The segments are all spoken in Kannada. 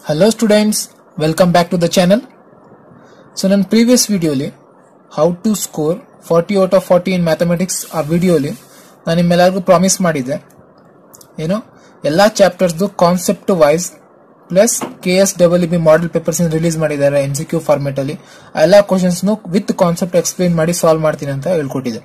hello students welcome back to the channel so ನನ್ನ ಪ್ರೀವಿಯಸ್ ವಿಡಿಯೋಲಿ how to score forty out of forty in mathematics ಆ ವಿಡಿಯೋಲಿ ನಾನು ನಿಮ್ಮೆಲ್ಲರಿಗೂ ಪ್ರಾಮಿಸ್ ಮಾಡಿದ್ದೆ ಏನು ಎಲ್ಲ ಚಾಪ್ಟರ್ಸ್ದು concept wise plus K S W B model papers release ಮಾಡಿದ್ದಾರೆ ಎನ್ ಸಿ ಕ್ಯೂ ಫಾರ್ಮೆಟ್ ಅಲ್ಲಿ ಆ ಎಲ್ಲ ಕ್ವಶನ್ಸ್ನು ವಿತ್ ಕಾನ್ಸೆಪ್ಟ್ ಎಕ್ಸ್ಪ್ಲೈನ್ ಮಾಡಿ ಸಾಲ್ವ್ ಮಾಡ್ತೀನಿ ಅಂತ ಹೇಳ್ಕೊಟ್ಟಿದ್ದೆ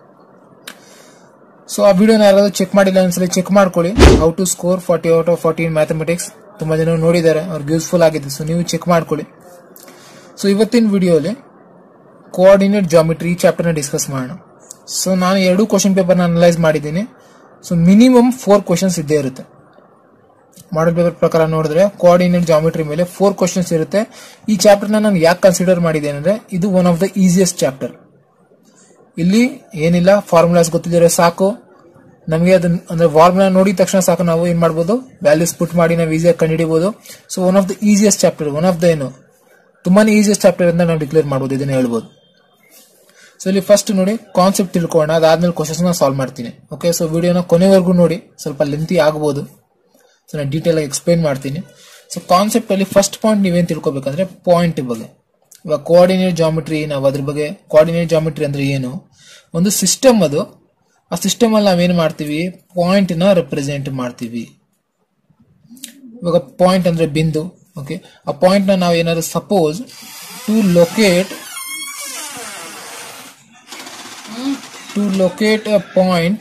ಸೊ ಆ ವಿಡಿಯೋನ ಯಾರಾದ್ರೂ ಚೆಕ್ ಮಾಡಿಲ್ಲ ಒಂದ್ಸಲ ಚೆಕ್ ಮಾಡ್ಕೊಳ್ಳಿ how to score forty out of forty in mathematics ತುಂಬಾ ಜನ ನೋಡಿದ್ದಾರೆ ಅವ್ರಿಗೆ ಯೂಸ್ಫುಲ್ ಆಗಿದೆ ಸೊ ನೀವು ಚೆಕ್ ಮಾಡ್ಕೊಳ್ಳಿ ಸೊ ಇವತ್ತಿನ ವಿಡಿಯೋಲಿ ಕೋಆರ್ಡಿನೇಟ್ ಜಾಮಿಟ್ರಿ ಈ ಚಾಪ್ಟರ್ನ ಡಿಸ್ಕಸ್ ಮಾಡೋಣ ಸೊ ನಾನು ಎರಡು ಕ್ವಶನ್ ಪೇಪರ್ನ ಅನಲೈಸ್ ಮಾಡಿದ್ದೀನಿ ಸೊ ಮಿನಿಮಮ್ ಫೋರ್ ಕ್ವಶನ್ಸ್ ಇದ್ದೇ ಇರುತ್ತೆ ಮಾಡಲ್ ಪೇಪರ್ ಪ್ರಕಾರ ನೋಡಿದ್ರೆ ಕೋಆರ್ಡಿನೇಟ್ ಜಾಮಿಟ್ರಿ ಮೇಲೆ ಫೋರ್ ಕ್ವಶನ್ಸ್ ಇರುತ್ತೆ ಈ ಚಾಪ್ಟರ್ನ ನಾನು ಯಾಕೆ ಕನ್ಸಿಡರ್ ಮಾಡಿದ್ದೇನೆ ಅಂದ್ರೆ ಇದು one of the easiest chapter ಇಲ್ಲಿ ಏನಿಲ್ಲ ಫಾರ್ಮುಲಾಸ್ ಗೊತ್ತಿದ್ರೆ ಸಾಕು ನಮಗೆ ಅದನ್ನ ಅಂದ್ರೆ ಫಾರ್ಮುಲಾ ನೋಡಿದ ತಕ್ಷಣ ಸಾಕು ನಾವು ಏನ್ ಮಾಡ್ಬೋದು ವ್ಯಾಲ್ಯೂಸ್ ಪುಟ್ ಮಾಡಿ ನಾವು ಈಸಿಯಾಗಿ ಕಂಡುಹಿಡಿಬಹುದು so one of the easiest chapter one of the ಏನು ತುಂಬಾನೇ ಈಸಿಯೆಸ್ಟ್ ಚಾಪ್ಟರ್ ಅಂತ ನಾವು ಡಿಕ್ಲೇರ್ ಮಾಡ್ಬೋದು ಇದನ್ನ ಹೇಳ್ಬೋದು ಸೊ ಇಲ್ಲಿ ಫಸ್ಟ್ ನೋಡಿ ಕಾನ್ಸೆಪ್ಟ್ ತಿಳ್ಕೊಳ್ಳೋಣ ಅದಾದ್ಮೇಲೆ ಕ್ವಶನ್ಸ್ ನ ಸಾಲ್ವ್ ಮಾಡ್ತೀನಿ ಓಕೆ ಸೊ ವಿಡಿಯೋನ ಕೊನೆವರೆಗೂ ನೋಡಿ ಸ್ವಲ್ಪ ಲೆಂತಿ ಆಗ್ಬೋದು ಸೊ ನಾನು ಡೀಟೇಲ್ ಆಗಿ ಎಕ್ಸ್ಪ್ಲೈನ್ ಮಾಡ್ತೀನಿ ಸೊ ಕಾನ್ಸೆಪ್ಟ್ ಅಲ್ಲಿ ಫಸ್ಟ್ ಪಾಯಿಂಟ್ ನೀವೇನ್ ತಿಳ್ಕೊಬೇಕಂದ್ರೆ ಪಾಯಿಂಟ್ ಬಗ್ಗೆ ಇವಾಗ ಕೋಆರ್ಡಿನೇಟ್ ಜಾಮಿಟ್ರಿ ನಾವು ಅದ್ರ ಬಗ್ಗೆ ಕೋಆರ್ಡಿನೇಟ್ ಜಾಮಿಟ್ರಿ ಅಂದ್ರೆ ಏನು ಒಂದು ಸಿಸ್ಟಮ್ ಅದು ಆ ಸಿಸ್ಟಮ್ ಅಲ್ಲಿ ನಾವೇನ್ ಮಾಡ್ತೀವಿ ಪಾಯಿಂಟ್ ನ ರೆಪ್ರೆಸೆಂಟ್ ಮಾಡ್ತೀವಿ ಇವಾಗ ಪಾಯಿಂಟ್ ಅಂದ್ರೆ ಬಿಂದು ಓಕೆ ಆ ಪಾಯಿಂಟ್ ನ ನಾವು ಏನಾದ್ರು suppose to locate to locate a point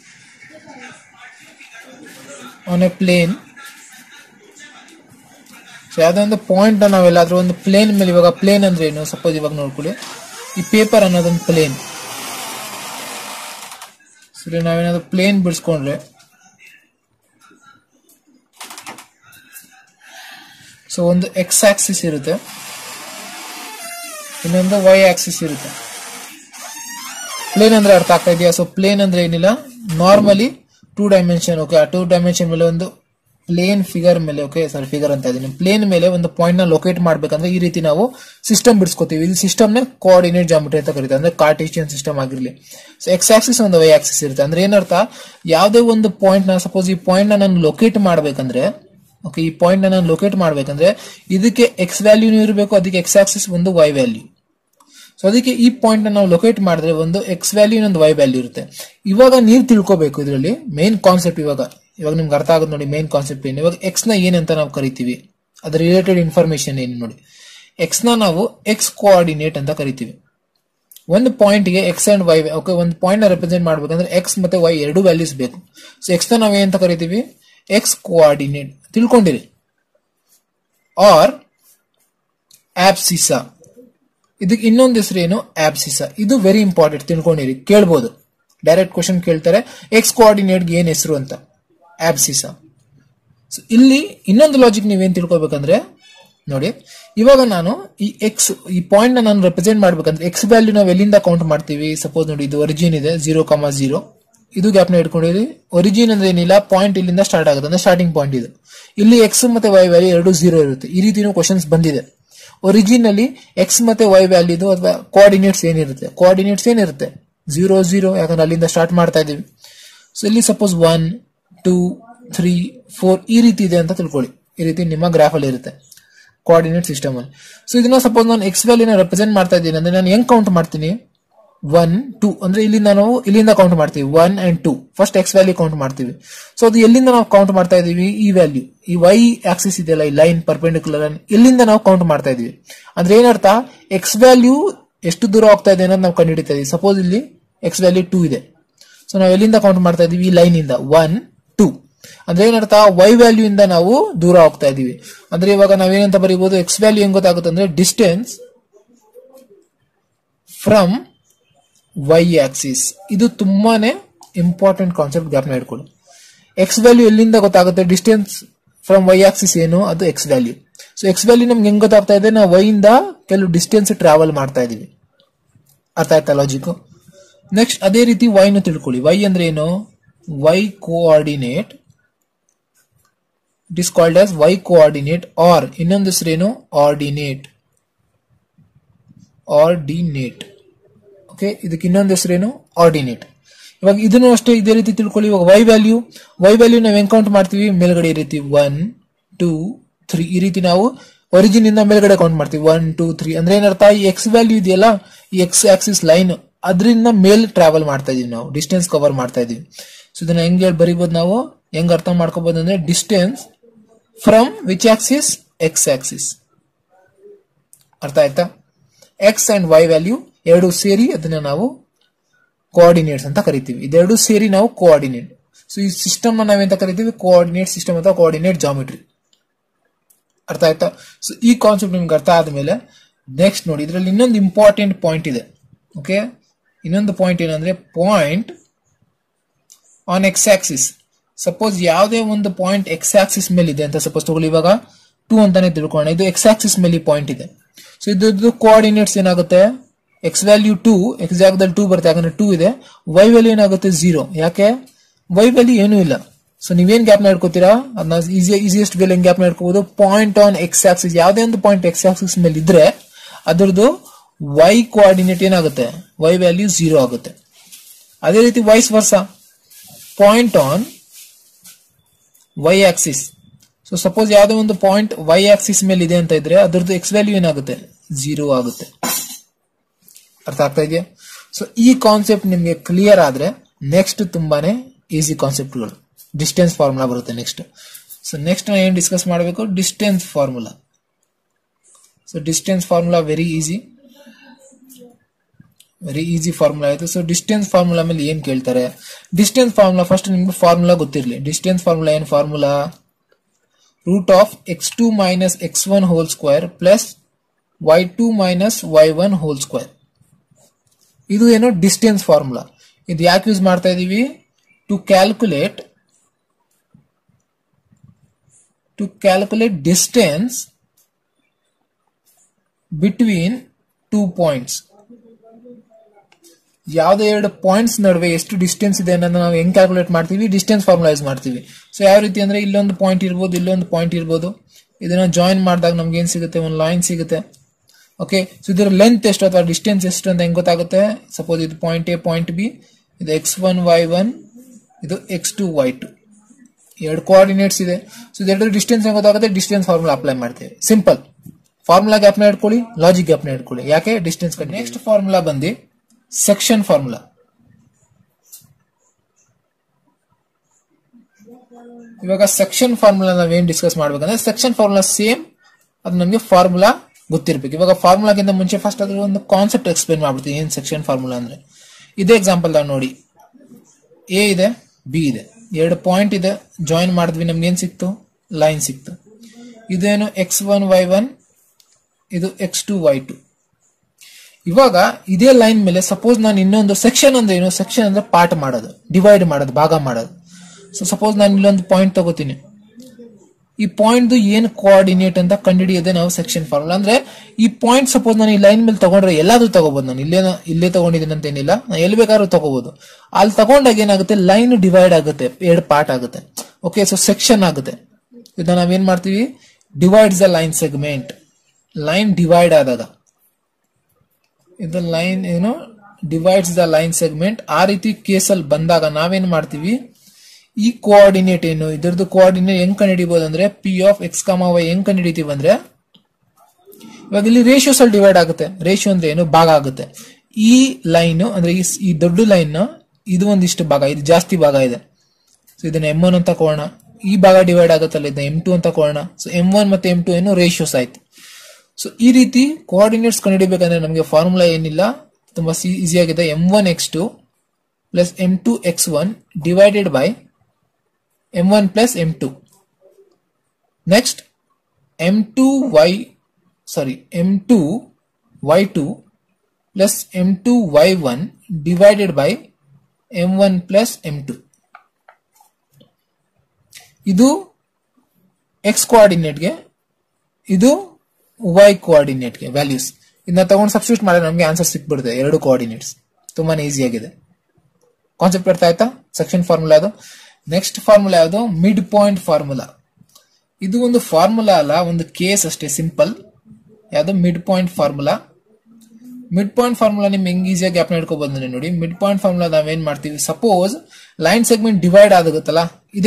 on a plane so ಯಾವುದೋ ಒಂದು ಪಾಯಿಂಟ್ ನಾವೆಲ್ಲಾದ್ರೂ ಒಂದು ಪ್ಲೇನ್ ಮೇಲೆ ಇವಾಗ ಪ್ಲೇನ್ ಅಂದ್ರೆ ಏನು ಸಪೋಸ್ ಇವಾಗ ನೋಡ್ಕೊಳ್ಳಿ ಈ ಪೇಪರ್ ಅನ್ನೋದೊಂದು ಪ್ಲೇನ್ ಸರಿ ನಾವೇನಾದ್ರು ಪ್ಲೇನ್ ಬಿಡಿಸ್ಕೊಂಡ್ರೆ ಸೊ ಒಂದು ಎಕ್ಸ್ ಆಕ್ಸಿಸ್ ಇರುತ್ತೆ ಇನ್ನೊಂದು ವೈ ಆಕ್ಸಿಸ್ ಇರುತ್ತೆ ಪ್ಲೇನ್ ಅಂದ್ರೆ ಅರ್ಥ ಆಗ್ತಾ ಇದೆಯಾ ಸೊ ಪ್ಲೇನ್ ಅಂದ್ರೆ ಏನಿಲ್ಲ ನಾರ್ಮಲಿ ಟೂ ಡೈಮೆನ್ಷನ್ ಓಕೆ ಆ ಟೂ ಡೈಮೆನ್ಷನ್ ಮೇಲೆ ಒಂದು ಪ್ಲೇನ್ ಫಿಗರ್ ಮೇಲೆ ಓಕೆ ಸಾರಿ ಫಿಗರ್ ಅಂತ ಇದೀನಿ ಪ್ಲೇನ್ ಮೇಲೆ ಒಂದು ಪಾಯಿಂಟ್ ನ ಲೊಕೇಟ್ ಮಾಡ್ಬೇಕಂದ್ರೆ ಈ ರೀತಿ ನಾವು ಸಿಸ್ಟಮ್ ಬಿಡಿಸ್ಕೋತೀವಿ ಇಲ್ಲಿ ಸಿಸ್ಟಮ್ ನ ಕೋಆರ್ಡಿನೇಟ್ ಜಾಮಿಟ್ರಿ ಅಂತ ಕರೀತಾರೆ ಅಂದ್ರೆ ಕಾರ್ಟೇಶಿಯನ್ ಸಿಸ್ಟಮ್ ಆಗಿರ್ಲಿ ಸೊ ಎಕ್ಸ್ ಆಕ್ಸಿಸ್ ಒಂದು ವೈ ಆಕ್ಸಿಸ್ ಇರುತ್ತೆ ಅಂದ್ರೆ ಏನರ್ಥ ಯಾವುದೇ ಒಂದು ಪಾಯಿಂಟ್ ನ ಸಪೋಸ್ ಈ ಪಾಯಿಂಟ್ ನ ನಾನು ಲೊಕೇಟ್ ಮಾಡ್ಬೇಕಂದ್ರೆ ಓಕೆ ಈ ಪಾಯಿಂಟ್ ನ ನಾನು ಲೊಕೇಟ್ ಮಾಡ್ಬೇಕಂದ್ರೆ ಇದಕ್ಕೆ ಎಕ್ಸ್ ವ್ಯಾಲ್ಯೂನು ಇರಬೇಕು ಅದಕ್ಕೆ ಎಕ್ಸ್ ಆಕ್ಸಿಸ್ ಒಂದು ವೈ ವ್ಯಾಲ್ಯೂ ಸೊ ಅದಕ್ಕೆ ಈ ಪಾಯಿಂಟ್ ನ ನಾವು ಲೊಕೇಟ್ ಮಾಡಿದ್ರೆ ಒಂದು ಎಕ್ಸ್ ವ್ಯಾಲ್ಯೂ ಇನ್ನೊಂದು ವೈ ವ್ಯಾಲ್ಯೂ ಇರುತ್ತೆ ಇವಾಗ ನೀವು ತಿಳ್ಕೊಬೇಕು ಇದರಲ್ಲಿ ಮೇನ್ ಕಾನ್ಸೆಪ್ಟ್ ಇವಾಗ ಇವಾಗ ನಿಮ್ಗೆ ಅರ್ಥ ಆಗುತ್ತೆ ನೋಡಿ ಮೇನ್ ಕಾನ್ಸೆಪ್ಟ್ ಏನು ಇವಾಗ ಎಕ್ಸ್ ನ ಏನಂತ ನಾವು ಕರಿತೀವಿ ಅದ್ರ ರಿಲೇಟೆಡ್ ಇನ್ಫಾರ್ಮೇಶನ್ ಏನು ನೋಡಿ ಎಕ್ಸ್ ನ ನಾವು ಎಕ್ಸ್ ಕೋಆರ್ಡಿನೇಟ್ ಅಂತ ಕರಿತೀವಿ ಒಂದು ಪಾಯಿಂಟ್ ಗೆ ಎಕ್ಸ್ ಅಂಡ್ ವೈ ಓಕೆ ಒಂದು ಪಾಯಿಂಟ್ ನ ರೆಪ್ರೆಸೆಂಟ್ ಮಾಡ್ಬೇಕಂದ್ರೆ ಎಕ್ಸ್ ಮತ್ತೆ ವೈ ಎರಡು ವ್ಯಾಲ್ಯೂಸ್ ಬೇಕು ಸೊ ಎಕ್ಸ್ ನ ನಾವು ಏನಂತ ಕರಿತೀವಿ ಎಕ್ಸ್ ಕೋಆರ್ಡಿನೇಟ್ ತಿಳ್ಕೊಂಡಿರಿ ಆರ್ ಆಪ್ಸಿಸಾ ಇದಕ್ಕೆ ಇನ್ನೊಂದು ಹೆಸರು ಏನು ಆಬ್ಸಿಸಾ ಇದು ವೆರಿ ಇಂಪಾರ್ಟೆಂಟ್ ತಿಳ್ಕೊಂಡಿರಿ ಕೇಳ್ಬೋದು ಡೈರೆಕ್ಟ್ ಕ್ವಶನ್ ಕೇಳ್ತಾರೆ ಎಕ್ಸ್ ಕೋಆರ್ಡಿನೇಟ್ಗೆ ಏನ್ ಹೆಸರು ಅಂತ ಆಬ್ಸಿಸಾ ಸೊ ಇಲ್ಲಿ ಇನ್ನೊಂದು ಲಾಜಿಕ್ ನೀವೇನ್ ತಿಳ್ಕೊಬೇಕಂದ್ರೆ ನೋಡಿ ಇವಾಗ ನಾನು ಈ ಎಕ್ಸ್ ಈ ಪಾಯಿಂಟ್ ನ ನಾನು ರೆಪ್ರೆಸೆಂಟ್ ಮಾಡ್ಬೇಕಂದ್ರೆ ಎಕ್ಸ್ ವ್ಯಾಲ್ಯೂ ನಾವು ಎಲ್ಲಿಂದ ಕೌಂಟ್ ಮಾಡ್ತೀವಿ ಸಪೋಸ್ ನೋಡಿ ಇದು ಒರಿಜಿನ್ ಇದೆ ಜೀರೋ ಕಾಮ ಜೀರೋ ಇದು ಗ್ಯಾಪ್ ನ ಇಟ್ಕೊಂಡಿರಿ ಒರಿಜಿನ್ ಅಂದ್ರೆ ಏನಿಲ್ಲ ಪಾಯಿಂಟ್ ಇಲ್ಲಿಂದ ಸ್ಟಾರ್ಟ್ ಆಗುತ್ತೆ ಅಂದ್ರೆ ಸ್ಟಾರ್ಟಿಂಗ್ ಪಾಯಿಂಟ್ ಇದು ಇಲ್ಲಿ ಎಕ್ಸ್ ಮತ್ತೆ ವೈ ವ್ಯಾಲ್ಯೂ ಎರಡು ಜೀರೋ ಇರುತ್ತೆ ಈ ರೀತಿನೂ ಕ್ವಶನ್ಸ್ ಬಂದಿದೆ ಒರಿಜಿನ್ ಅಲ್ಲಿ ಎಕ್ಸ್ ಮತ್ತೆ ವೈ ವ್ಯಾಲ್ಯೂದು ಅಥವಾ ಕೋಆರ್ಡಿನೇಟ್ಸ್ ಏನಿರುತ್ತೆ ಕೋಆರ್ಡಿನೇಟ್ಸ್ ಏನಿರುತ್ತೆ ಜೀರೋ ಜೀರೋ ಯಾಕಂದ್ರೆ ಅಲ್ಲಿಂದ ಸ್ಟಾರ್ಟ್ ಮಾಡ್ತಾ ಇದೀವಿ ಸೊ ಇಲ್ಲಿ suppose one two three four ಈ ರೀತಿ ಇದೆ ಅಂತ ತಿಳ್ಕೊಳ್ಳಿ ಈ ರೀತಿ ನಿಮ್ಮ ಗ್ರಾಫ್ ಅಲ್ಲಿ ಇರುತ್ತೆ ಕೋಆರ್ಡಿನೇಟ್ ಸಿಸ್ಟಮ್ ಅಲ್ಲಿ ಸೊ ಇದನ್ನ ಸಪೋಸ್ ನಾನು ಎಕ್ಸ್ ವ್ಯಾಲ್ಯೂನ ರೆಪ್ರೆಸೆಂಟ್ ಮಾಡ್ತಾ ಇದ್ದೀನಿ ಅಂದ್ರೆ ನಾನು ಹೆಂಗ್ ಕೌಂಟ್ ಮಾಡ್ತೀನಿ ಒನ್ ಟೂ ಅಂದ್ರೆ ಇಲ್ಲಿಂದ ನಾವು ಇಲ್ಲಿಂದ ಕೌಂಟ್ ಮಾಡ್ತೀವಿ one and two first X value count ಮಾಡ್ತೀವಿ ಸೊ ಅದು ಎಲ್ಲಿಂದ ನಾವು ಕೌಂಟ್ ಮಾಡ್ತಾ ಇದೀವಿ ಈ ವ್ಯಾಲ್ಯೂ ಈ ವೈ ಆಕ್ಸಿಸ್ ಇದೆಯಲ್ಲ ಈ ಲೈನ್ ಪರ್ಪೆಂಡಿಕ್ಯುಲರ್ ಇಲ್ಲಿಂದ ನಾವು ಕೌಂಟ್ ಮಾಡ್ತಾ ಇದೀವಿ ಅಂದ್ರೆ ಏನರ್ಥ ಎಕ್ಸ್ ವ್ಯಾಲ್ಯೂ ಎಷ್ಟು ದೂರ ಹೋಗ್ತಾ ಇದೆ ಅನ್ನೋದು ನಾವು ಕಂಡುಹಿಡಿತಾ ಇದೀವಿ ಸಪೋಸ್ ಇಲ್ಲಿ ಎಕ್ಸ್ ವ್ಯಾಲ್ಯೂ ಟೂ ಇದೆ ಸೊ ನಾವು ಎಲ್ಲಿಂದ ಕೌಂಟ್ ಮಾಡ್ತಾ ಇದೀವಿ ಈ ಲೈನ್ ಇಂದ ಒನ್ ಟೂ ಅಂದ್ರೆ ಏನರ್ಥ ವೈ ವ್ಯಾಲ್ಯೂ ಇಂದ ನಾವು ದೂರ ಹೋಗ್ತಾ ಇದೀವಿ ಅಂದ್ರೆ ಇವಾಗ ನಾವೇನಂತ ಬರೀಬಹುದು ಎಕ್ಸ್ ವ್ಯಾಲ್ಯೂ ಹೆಂಗ್ ಗೊತ್ತಾಗುತ್ತೆ ಅಂದ್ರೆ ಡಿಸ್ಟೆನ್ಸ್ ಫ್ರಮ್ ವೈ ಆಕ್ಸಿಸ್ ಇದು ತುಂಬಾನೇ ಇಂಪಾರ್ಟೆಂಟ್ ಕಾನ್ಸೆಪ್ಟ್ ಜ್ಞಾಪನ ಇಟ್ಕೊಳ್ಳಿ ಎಕ್ಸ್ ವ್ಯಾಲ್ಯೂ ಎಲ್ಲಿಂದ ಗೊತ್ತಾಗುತ್ತೆ ಡಿಸ್ಟೆನ್ಸ್ ಫ್ರಮ್ ವೈ ಆಕ್ಸಿಸ್ ಏನು ಅದು X value so X value ನಮ್ಗೆ ಹೆಂಗ್ ಗೊತ್ತಾಗ್ತಾ ಇದೆ ನಾವು ವೈ ಇಂದ ಕೆಲವು ಡಿಸ್ಟೆನ್ಸ್ ಟ್ರಾವೆಲ್ ಮಾಡ್ತಾ ಇದೀವಿ ಅರ್ಥ ಆಯ್ತಾ ಲಾಜಿಕ್ ನೆಕ್ಸ್ಟ್ ಅದೇ ರೀತಿ ವೈನು ತಿಳ್ಕೊಳ್ಳಿ ವೈ ಅಂದ್ರೆ ಏನು Y coordinate it is called as Y coordinate or ಇನ್ನೊಂದು ಹೆಸರೇನು ಆರ್ಡಿನೇಟ್ ಆರ್ಡಿನೇಟ್ ಓಕೆ ಇದಕ್ಕೆ ಇನ್ನೊಂದು ಹೆಸರೇನು ಆರ್ಡಿನೇಟ್ ಇವಾಗ ಇದನ್ನು ಅಷ್ಟೇ ಇದೇ ರೀತಿ ತಿಳ್ಕೊಳ್ಳಿ ಇವಾಗ ವೈ ವ್ಯಾಲ್ಯೂ ವೈ ವ್ಯಾಲ್ಯೂ ನಾವು ಹೆಂಗ್ ಕೌಂಟ್ ಮಾಡ್ತೀವಿ ಮೇಲ್ಗಡೆ ಈ ರೀತಿ ಒನ್ ಟೂ ತ್ರೀ ಈ ರೀತಿ ನಾವು ಒರಿಜಿನ್ ಇಂದ ಮೇಲ್ಗಡೆ ಕೌಂಟ್ ಮಾಡ್ತೀವಿ ಒನ್ ಟೂ ತ್ರೀ ಅಂದ್ರೆ ಏನರ್ಥ ಈ ಎಕ್ಸ್ ವ್ಯಾಲ್ಯೂ ಇದೆಯಲ್ಲ ಈ ಎಕ್ಸ್ ಆಕ್ಸಿಸ್ ಲೈನ್ ಅದರಿಂದ ಮೇಲ್ ಟ್ರಾವೆಲ್ ಮಾಡ್ತಾ ಇದೀವಿ ನಾವು ಡಿಸ್ಟೆನ್ಸ್ ಕವರ್ ಮಾಡ್ತಾ ಇದೀವಿ ಸೊ ಇದನ್ನ ಹೆಂಗ್ ಹೇಳಿ ಬರೀಬಹುದು ನಾವು ಹೆಂಗ್ ಅರ್ಥ ಮಾಡ್ಕೋಬಹುದು ಅಂದ್ರೆ distance from which axis X axis ಅರ್ಥ ಆಯ್ತಾ ಎಕ್ಸ್ ಅಂಡ್ ವೈ ವ್ಯಾಲ್ಯೂ ಎರಡು ಸೇರಿ ಅದನ್ನ ನಾವು ಕೋಆರ್ಡಿನೇಟ್ಸ್ ಅಂತ ಕರಿತೀವಿ ಇದೆರಡು ಸೇರಿ ನಾವು ಕೋಆರ್ಡಿನೇಟ್ ಸೊ ಈ ಸಿಸ್ಟಮ್ ನಾವೆಂತ ಕರಿತೀವಿ ಕೋಆರ್ಡಿನೇಟ್ ಸಿಸ್ಟಮ್ ಅಥವಾ ಕೋಆರ್ಡಿನೇಟ್ ಜಾಮಿಟ್ರಿ ಅರ್ಥ ಆಯ್ತಾ ಸೊ ಈ ಕಾನ್ಸೆಪ್ಟ್ ನಿಮ್ಗೆ ಅರ್ಥ ಆದ್ಮೇಲೆ ನೆಕ್ಸ್ಟ್ ನೋಡಿ ಇದರಲ್ಲಿ ಇನ್ನೊಂದು ಇಂಪಾರ್ಟೆಂಟ್ ಪಾಯಿಂಟ್ ಇದೆ ಓಕೆ ಇನ್ನೊಂದು ಪಾಯಿಂಟ್ ಏನಂದ್ರೆ point on X axis suppose ಯಾವುದೇ ಒಂದು ಪಾಯಿಂಟ್ ಎಕ್ಸ್ ಆಕ್ಸಿಸ್ ಮೇಲೆ ಇದೆ ಅಂತ ಸಪೋಸ್ ತಗೊಳ್ಳಿ ಇವಾಗ ಟೂ ಅಂತಾನೆ ತಿಳ್ಕೊಳ್ಳೋಣ ಇದು ಎಕ್ಸ್ ಆಕ್ಸಿಸ್ ಮೇಲೆ ಪಾಯಿಂಟ್ ಇದೆ ಸೊ ಇದ್ರದ್ದು ಕೋಆರ್ಡಿನೇಟ್ಸ್ ಏನಾಗುತ್ತೆ ಎಕ್ಸ್ ವ್ಯಾಲ್ಯೂ ಟೂ ಎಕ್ಸ್ ಜಾಗದಲ್ಲಿ ಟೂ ಬರುತ್ತೆ ಯಾಕಂದ್ರೆ ಟೂ ಇದೆ ವೈ ವ್ಯಾಲ್ಯೂ ಏನಾಗುತ್ತೆ ಝೀರೋ ಯಾಕೆ ವೈ ವ್ಯಾಲ್ಯೂ ಏನೂ ಇಲ್ಲ ಸೊ ನೀವೇನ್ ಗ್ಯಾಪ್ ಮಾಡ್ಕೋತೀರಾ ಅದನ್ನ ಈಸಿ ಈಸಿಯೆಸ್ಟ್ ವೇಲ್ ಹೆಂಗ್ ಗ್ಯಾಪ್ ಮಾಡ್ಕೋಬಹುದು ಪಾಯಿಂಟ್ ಆನ್ ಎಕ್ಸ್ ಆಕ್ಸಿಸ್ ಯಾವುದೇ ಒಂದು ಪಾಯಿಂಟ್ ಎಕ್ಸ್ ಆಕ್ಸಿಸ್ ಮೇಲೆ ಇದ್ರೆ ಅದರದ್ದು ವೈ ಕೋಆರ್ಡಿನೇಟ್ ಏನಾಗುತ್ತೆ ವೈ ವ್ಯಾಲ್ಯೂ ಝೀರೋ ಆಗುತ್ತೆ ಅದೇ ರೀತಿ vice versa point on Y Axis so suppose ಯಾವುದೋ ಒಂದು ಪಾಯಿಂಟ್ ವೈ ಆಕ್ಸಿಸ್ ಮೇಲೆ ಇದೆ ಅಂತ ಇದ್ರೆ ಅದರದ್ದು ಎಕ್ಸ್ ವ್ಯಾಲ್ಯೂ ಏನಾಗುತ್ತೆ ಝೀರೋ ಆಗುತ್ತೆ ಅರ್ಥ ಆಗ್ತಾ ಇದೆಯಾ ಸೊ ಈ ಕಾನ್ಸೆಪ್ಟ್ ನಿಮಗೆ ಕ್ಲಿಯರ್ ಆದ್ರೆ ನೆಕ್ಸ್ಟ್ ತುಂಬಾನೇ ಈಸಿ ಕಾನ್ಸೆಪ್ಟ್ಗಳು ಡಿಸ್ಟೆನ್ಸ್ ಫಾರ್ಮುಲಾ ಬರುತ್ತೆ ನೆಕ್ಸ್ಟ್ ಸೊ ನೆಕ್ಸ್ಟ್ ನಾನು ಏನು ಡಿಸ್ಕಸ್ ಮಾಡಬೇಕು distance formula so distance formula very easy very easy formula ಆಯ್ತು ಸೊ ಡಿಸ್ಟೆನ್ಸ್ ಫಾರ್ಮುಲಾ ಮೇಲೆ ಏನ್ ಕೇಳ್ತಾರೆ ಡಿಸ್ಟೆನ್ಸ್ ಫಾರ್ಮುಲಾ ಫಸ್ಟ್ ನಿಮ್ಗೆ ಫಾರ್ಮುಲಾ ಗೊತ್ತಿರಲಿ ಡಿಸ್ಟೆನ್ಸ್ ಫಾರ್ಮುಲಾ ಏನ್ formula root of X two minus X one whole square plus Y two minus Y one whole square ಇದು ಏನು ಡಿಸ್ಟೆನ್ಸ್ ಫಾರ್ಮುಲಾ ಇದು ಯಾಕೆ ಯೂಸ್ ಮಾಡ್ತಾ ಇದೀವಿ to calculate to calculate distance between two points ಯಾವುದೇ ಎರಡು ಪಾಯಿಂಟ್ಸ್ ನಡುವೆ ಎಷ್ಟು ಡಿಸ್ಟೆನ್ಸ್ ಇದೆ ಅನ್ನೋದನ್ನ ನಾವು ಹೆಂಗ್ ಕ್ಯಾಲ್ಕುಲೇಟ್ ಮಾಡ್ತೀವಿ ಡಿಸ್ಟೆನ್ಸ್ ಫಾರ್ಮುಲಾ ಯೂಸ್ ಮಾಡ್ತೀವಿ ಸೊ ಯಾವ ರೀತಿ ಅಂದ್ರೆ ಇಲ್ಲೊಂದು ಪಾಯಿಂಟ್ ಇರ್ಬೋದು ಇಲ್ಲೊಂದು ಪಾಯಿಂಟ್ ಇರ್ಬೋದು ಇದನ್ನ ಜಾಯಿನ್ ಮಾಡಿದಾಗ ನಮ್ಗೆ ಏನ್ ಸಿಗುತ್ತೆ ಒಂದು ಲೈನ್ ಸಿಗುತ್ತೆ ಓಕೆ ಸೊ ಇದರ ಲೆಂತ್ ಎಷ್ಟು ಅಥವಾ ಡಿಸ್ಟೆನ್ಸ್ ಎಷ್ಟು ಅಂತ ಹೆಂಗ್ ಗೊತ್ತಾಗುತ್ತೆ ಸಪೋಸ್ ಇದು ಪಾಯಿಂಟ್ ಎ ಪಾಯಿಂಟ್ ಬಿ ಇದು ಎಕ್ಸ್ ಒನ್ ವೈ ಒನ್ ಇದು ಎಕ್ಸ್ ಟು ವೈ ಟು ಎರಡು ಕೋಆರ್ಡಿನೇಟ್ಸ್ ಇದೆ ಸೊ ಇದೆರಡು ಡಿಸ್ಟೆನ್ಸ್ ಹೆಂಗ್ ಗೊತ್ತಾಗುತ್ತೆ ಡಿಸ್ಟೆನ್ಸ್ ಫಾರ್ಮುಲಾ ಅಪ್ಲೈ ಮಾಡ್ತೇವೆ ಸಿಂಪಲ್ ಫಾರ್ಮುಲಾ ಗ್ಯಾಪ್ನ ಇಟ್ಕೊಳ್ಳಿ ಲಾಜಿಕ್ ಗ್ಯಾಪ್ನ ಇಟ್ಕೊಳ್ಳಿ ಯಾಕೆ ಡಿಸ್ಟೆನ್ಸ್ ನೆಕ್ಸ್ಟ್ ಫಾರ್ಮುಲಾ ಬಂದು ಸೆಕ್ಷನ್ ಫಾರ್ಮುಲಾ ಇವಾಗ ಸೆಕ್ಷನ್ ಫಾರ್ಮುಲಾ ನಾವೇನ್ ಡಿಸ್ಕಸ್ ಮಾಡ್ಬೇಕಂದ್ರೆ ಸೆಕ್ಷನ್ ಫಾರ್ಮುಲಾ ಸೇಮ್ ಅದು ನಮಗೆ ಫಾರ್ಮುಲಾ ಗೊತ್ತಿರ್ಬೇಕು ಇವಾಗ ಫಾರ್ಮುಲಾಗಿಂತ ಮುಂಚೆ ಫಸ್ಟ್ ಅದ್ರ ಒಂದು ಕಾನ್ಸೆಪ್ಟ್ ಎಕ್ಸ್ಪ್ಲೇನ್ ಮಾಡ್ಬಿಡ್ತೀವಿ ಏನ್ ಸೆಕ್ಷನ್ ಫಾರ್ಮುಲಾ ಅಂದ್ರೆ ಇದೇ ಎಕ್ಸಾಂಪಲ್ ನೋಡಿ ಎ ಇದೆ ಬಿ ಇದೆ ಎರಡು ಪಾಯಿಂಟ್ ಇದೆ ಜಾಯಿನ್ ಮಾಡಿದ್ವಿ ನಮ್ಗೆ ಏನ್ ಸಿಕ್ತು ಲೈನ್ ಸಿಕ್ತು ಇದೇನು ಎಕ್ಸ್ ಒನ್ ವೈ ಒನ್ ಇದು ಎಕ್ಸ್ ಟು ವೈ ಟು ಇವಾಗ ಇದೇ ಲೈನ್ ಮೇಲೆ ಸಪೋಸ್ ನಾನು ಇನ್ನೊಂದು ಸೆಕ್ಷನ್ ಅಂದ್ರೆ ಏನು ಸೆಕ್ಷನ್ ಅಂದ್ರೆ ಪಾರ್ಟ್ ಮಾಡೋದು ಡಿವೈಡ್ ಮಾಡೋದು ಭಾಗ ಮಾಡೋದು ಸೊ ಸಪೋಸ್ ನಾನು ಇಲ್ಲೊಂದು ಪಾಯಿಂಟ್ ತಗೋತೀನಿ ಈ ಪಾಯಿಂಟ್ ಏನು ಕೋಆರ್ಡಿನೇಟ್ ಅಂತ ಕಂಡುಹಿಡಿಯೋದೇ ನಾವು ಸೆಕ್ಷನ್ ಫಾರ್ಮುಲಾ ಅಂದ್ರೆ ಈ ಪಾಯಿಂಟ್ ಸಪೋಸ್ ನಾನು ಈ ಲೈನ್ ಮೇಲೆ ತಗೊಂಡ್ರೆ ಎಲ್ಲಾದ್ರೂ ತಗೋಬಹುದು ನಾನು ಇಲ್ಲೇ ಇಲ್ಲೇ ತಗೊಂಡಿದ್ದೀನಿ ಅಂತ ಏನಿಲ್ಲ ನಾನು ಎಲ್ಲಿ ಬೇಕಾದ್ರೂ ತಗೋಬಹುದು ಅಲ್ಲಿ ತಗೊಂಡಾಗ ಏನಾಗುತ್ತೆ ಲೈನ್ ಡಿವೈಡ್ ಆಗುತ್ತೆ ಎರಡು ಪಾರ್ಟ್ ಆಗುತ್ತೆ ಓಕೆ ಸೊ ಸೆಕ್ಷನ್ ಆಗುತ್ತೆ ಇದನ್ನ ನಾವೇನ್ ಮಾಡ್ತೀವಿ divides the line segment line divide ಆದಾಗ ಇದು ಲೈನ್ ಏನು ಡಿವೈಡ್ಸ್ ದ ಲೈನ್ ಸೆಗ್ಮೆಂಟ್ ಆ ರೀತಿ ಕೇಸಲ್ಲಿ ಬಂದಾಗ ನಾವೇನ್ ಮಾಡ್ತೀವಿ ಈ ಕೋಆರ್ಡಿನೇಟ್ ಏನು ಇದ್ರದ್ದು ಕೋಆರ್ಡಿನೇಟ್ ಹೆಂಗ್ ಕಂಡುಹಿಡಿಬಹುದು ಅಂದ್ರೆ P of X comma Y ಹೆಂಗ್ ಕಂಡುಹಿಡಿತೀವಿ ಅಂದ್ರೆ ಇವಾಗ ಇಲ್ಲಿ ರೇಷಿಯೋಸ್ ಅಲ್ಲಿ ಡಿವೈಡ್ ಆಗುತ್ತೆ ರೇಷಿಯೋ ಅಂದ್ರೆ ಏನು ಭಾಗ ಆಗುತ್ತೆ ಈ ಲೈನ್ ಅಂದ್ರೆ ಈ- ಈ ದೊಡ್ಡ ಲೈನ್ ಇದು ಒಂದಿಷ್ಟು ಭಾಗ ಇದು ಜಾಸ್ತಿ ಭಾಗ ಇದೆ ಸೊ ಇದನ್ನ ಎಂ ಒನ್ ಅಂತ ತಗೋಣ ಈ ಭಾಗ ಡಿವೈಡ್ ಆಗುತ್ತಲ್ಲ ಇದನ್ನ ಎಂ ಟು ಅಂತ ತಗೋಣ ಸೊ ಎಂ ಒನ್ ಮತ್ತೆ ಎಂ ಟು ಏನು ರೇಷಿಯೋಸ್ ಆಯ್ತು ಸೊ ಈ ರೀತಿ ಕೋಆರ್ಡಿನೇಟ್ಸ್ ಕಂಡುಹಿಡಿಬೇಕಂದ್ರೆ ನಮಗೆ ಫಾರ್ಮುಲಾ ಏನಿಲ್ಲ ತುಂಬಾ ಈಸಿ ಆಗಿದೆ m one x two plus m two x one divided by m one plus m two next m two y sorry m two Y two plus m two y one divided by m one plus m two ಇದು ಎಕ್ಸ್ ಕೋಆರ್ಡಿನೇಟ್ಗೆ ಇದು ವೈ ಕೋಆರ್ಡಿನೇಟ್ಗೆ ವ್ಯಾಲ್ಯೂಸ್ ಇದನ್ನ ತಗೊಂಡು ಸಬ್ಸ್ಟಿಟ್ಯೂಟ್ ಮಾಡಿದ್ರೆ ನಮಗೆ ಆನ್ಸರ್ ಸಿಕ್ಬಿಡುತ್ತೆ ಎರಡು ಕೋಆರ್ಡಿನೇಟ್ಸ್ ತುಂಬಾನೇ ಈಸಿ ಆಗಿದೆ ಕಾನ್ಸೆಪ್ಟ್ ಅರ್ಥ ಆಯ್ತಾ ಸೆಕ್ಷನ್ ಫಾರ್ಮುಲಾ ಅದು ನೆಕ್ಸ್ಟ್ ಫಾರ್ಮುಲಾ ಯಾವುದು ಮಿಡ್ ಪಾಯಿಂಟ್ ಫಾರ್ಮುಲಾ ಇದು ಒಂದು ಫಾರ್ಮುಲಾ ಅಲ್ಲ ಒಂದು ಕೇಸ್ ಅಷ್ಟೇ ಸಿಂಪಲ್ ಯಾವುದು mid point formula mid point formula ನಿಮ್ಗೆ ಹೆಂಗ್ ಈಸಿಯಾಗಿ ಗ್ಯಾಪ್ ಇಟ್ಕೋಬಹುದು ನೋಡಿ ಮಿಡ್ ಪಾಯಿಂಟ್ ಫಾರ್ಮುಲಾ ನಾವೇನ್ ಮಾಡ್ತೀವಿ ಸಪೋಸ್ ಲೈನ್ ಸೆಗ್ಮೆಂಟ್ ಡಿವೈಡ್ ಆಗುತ್ತಲ್ಲ ಇದೆ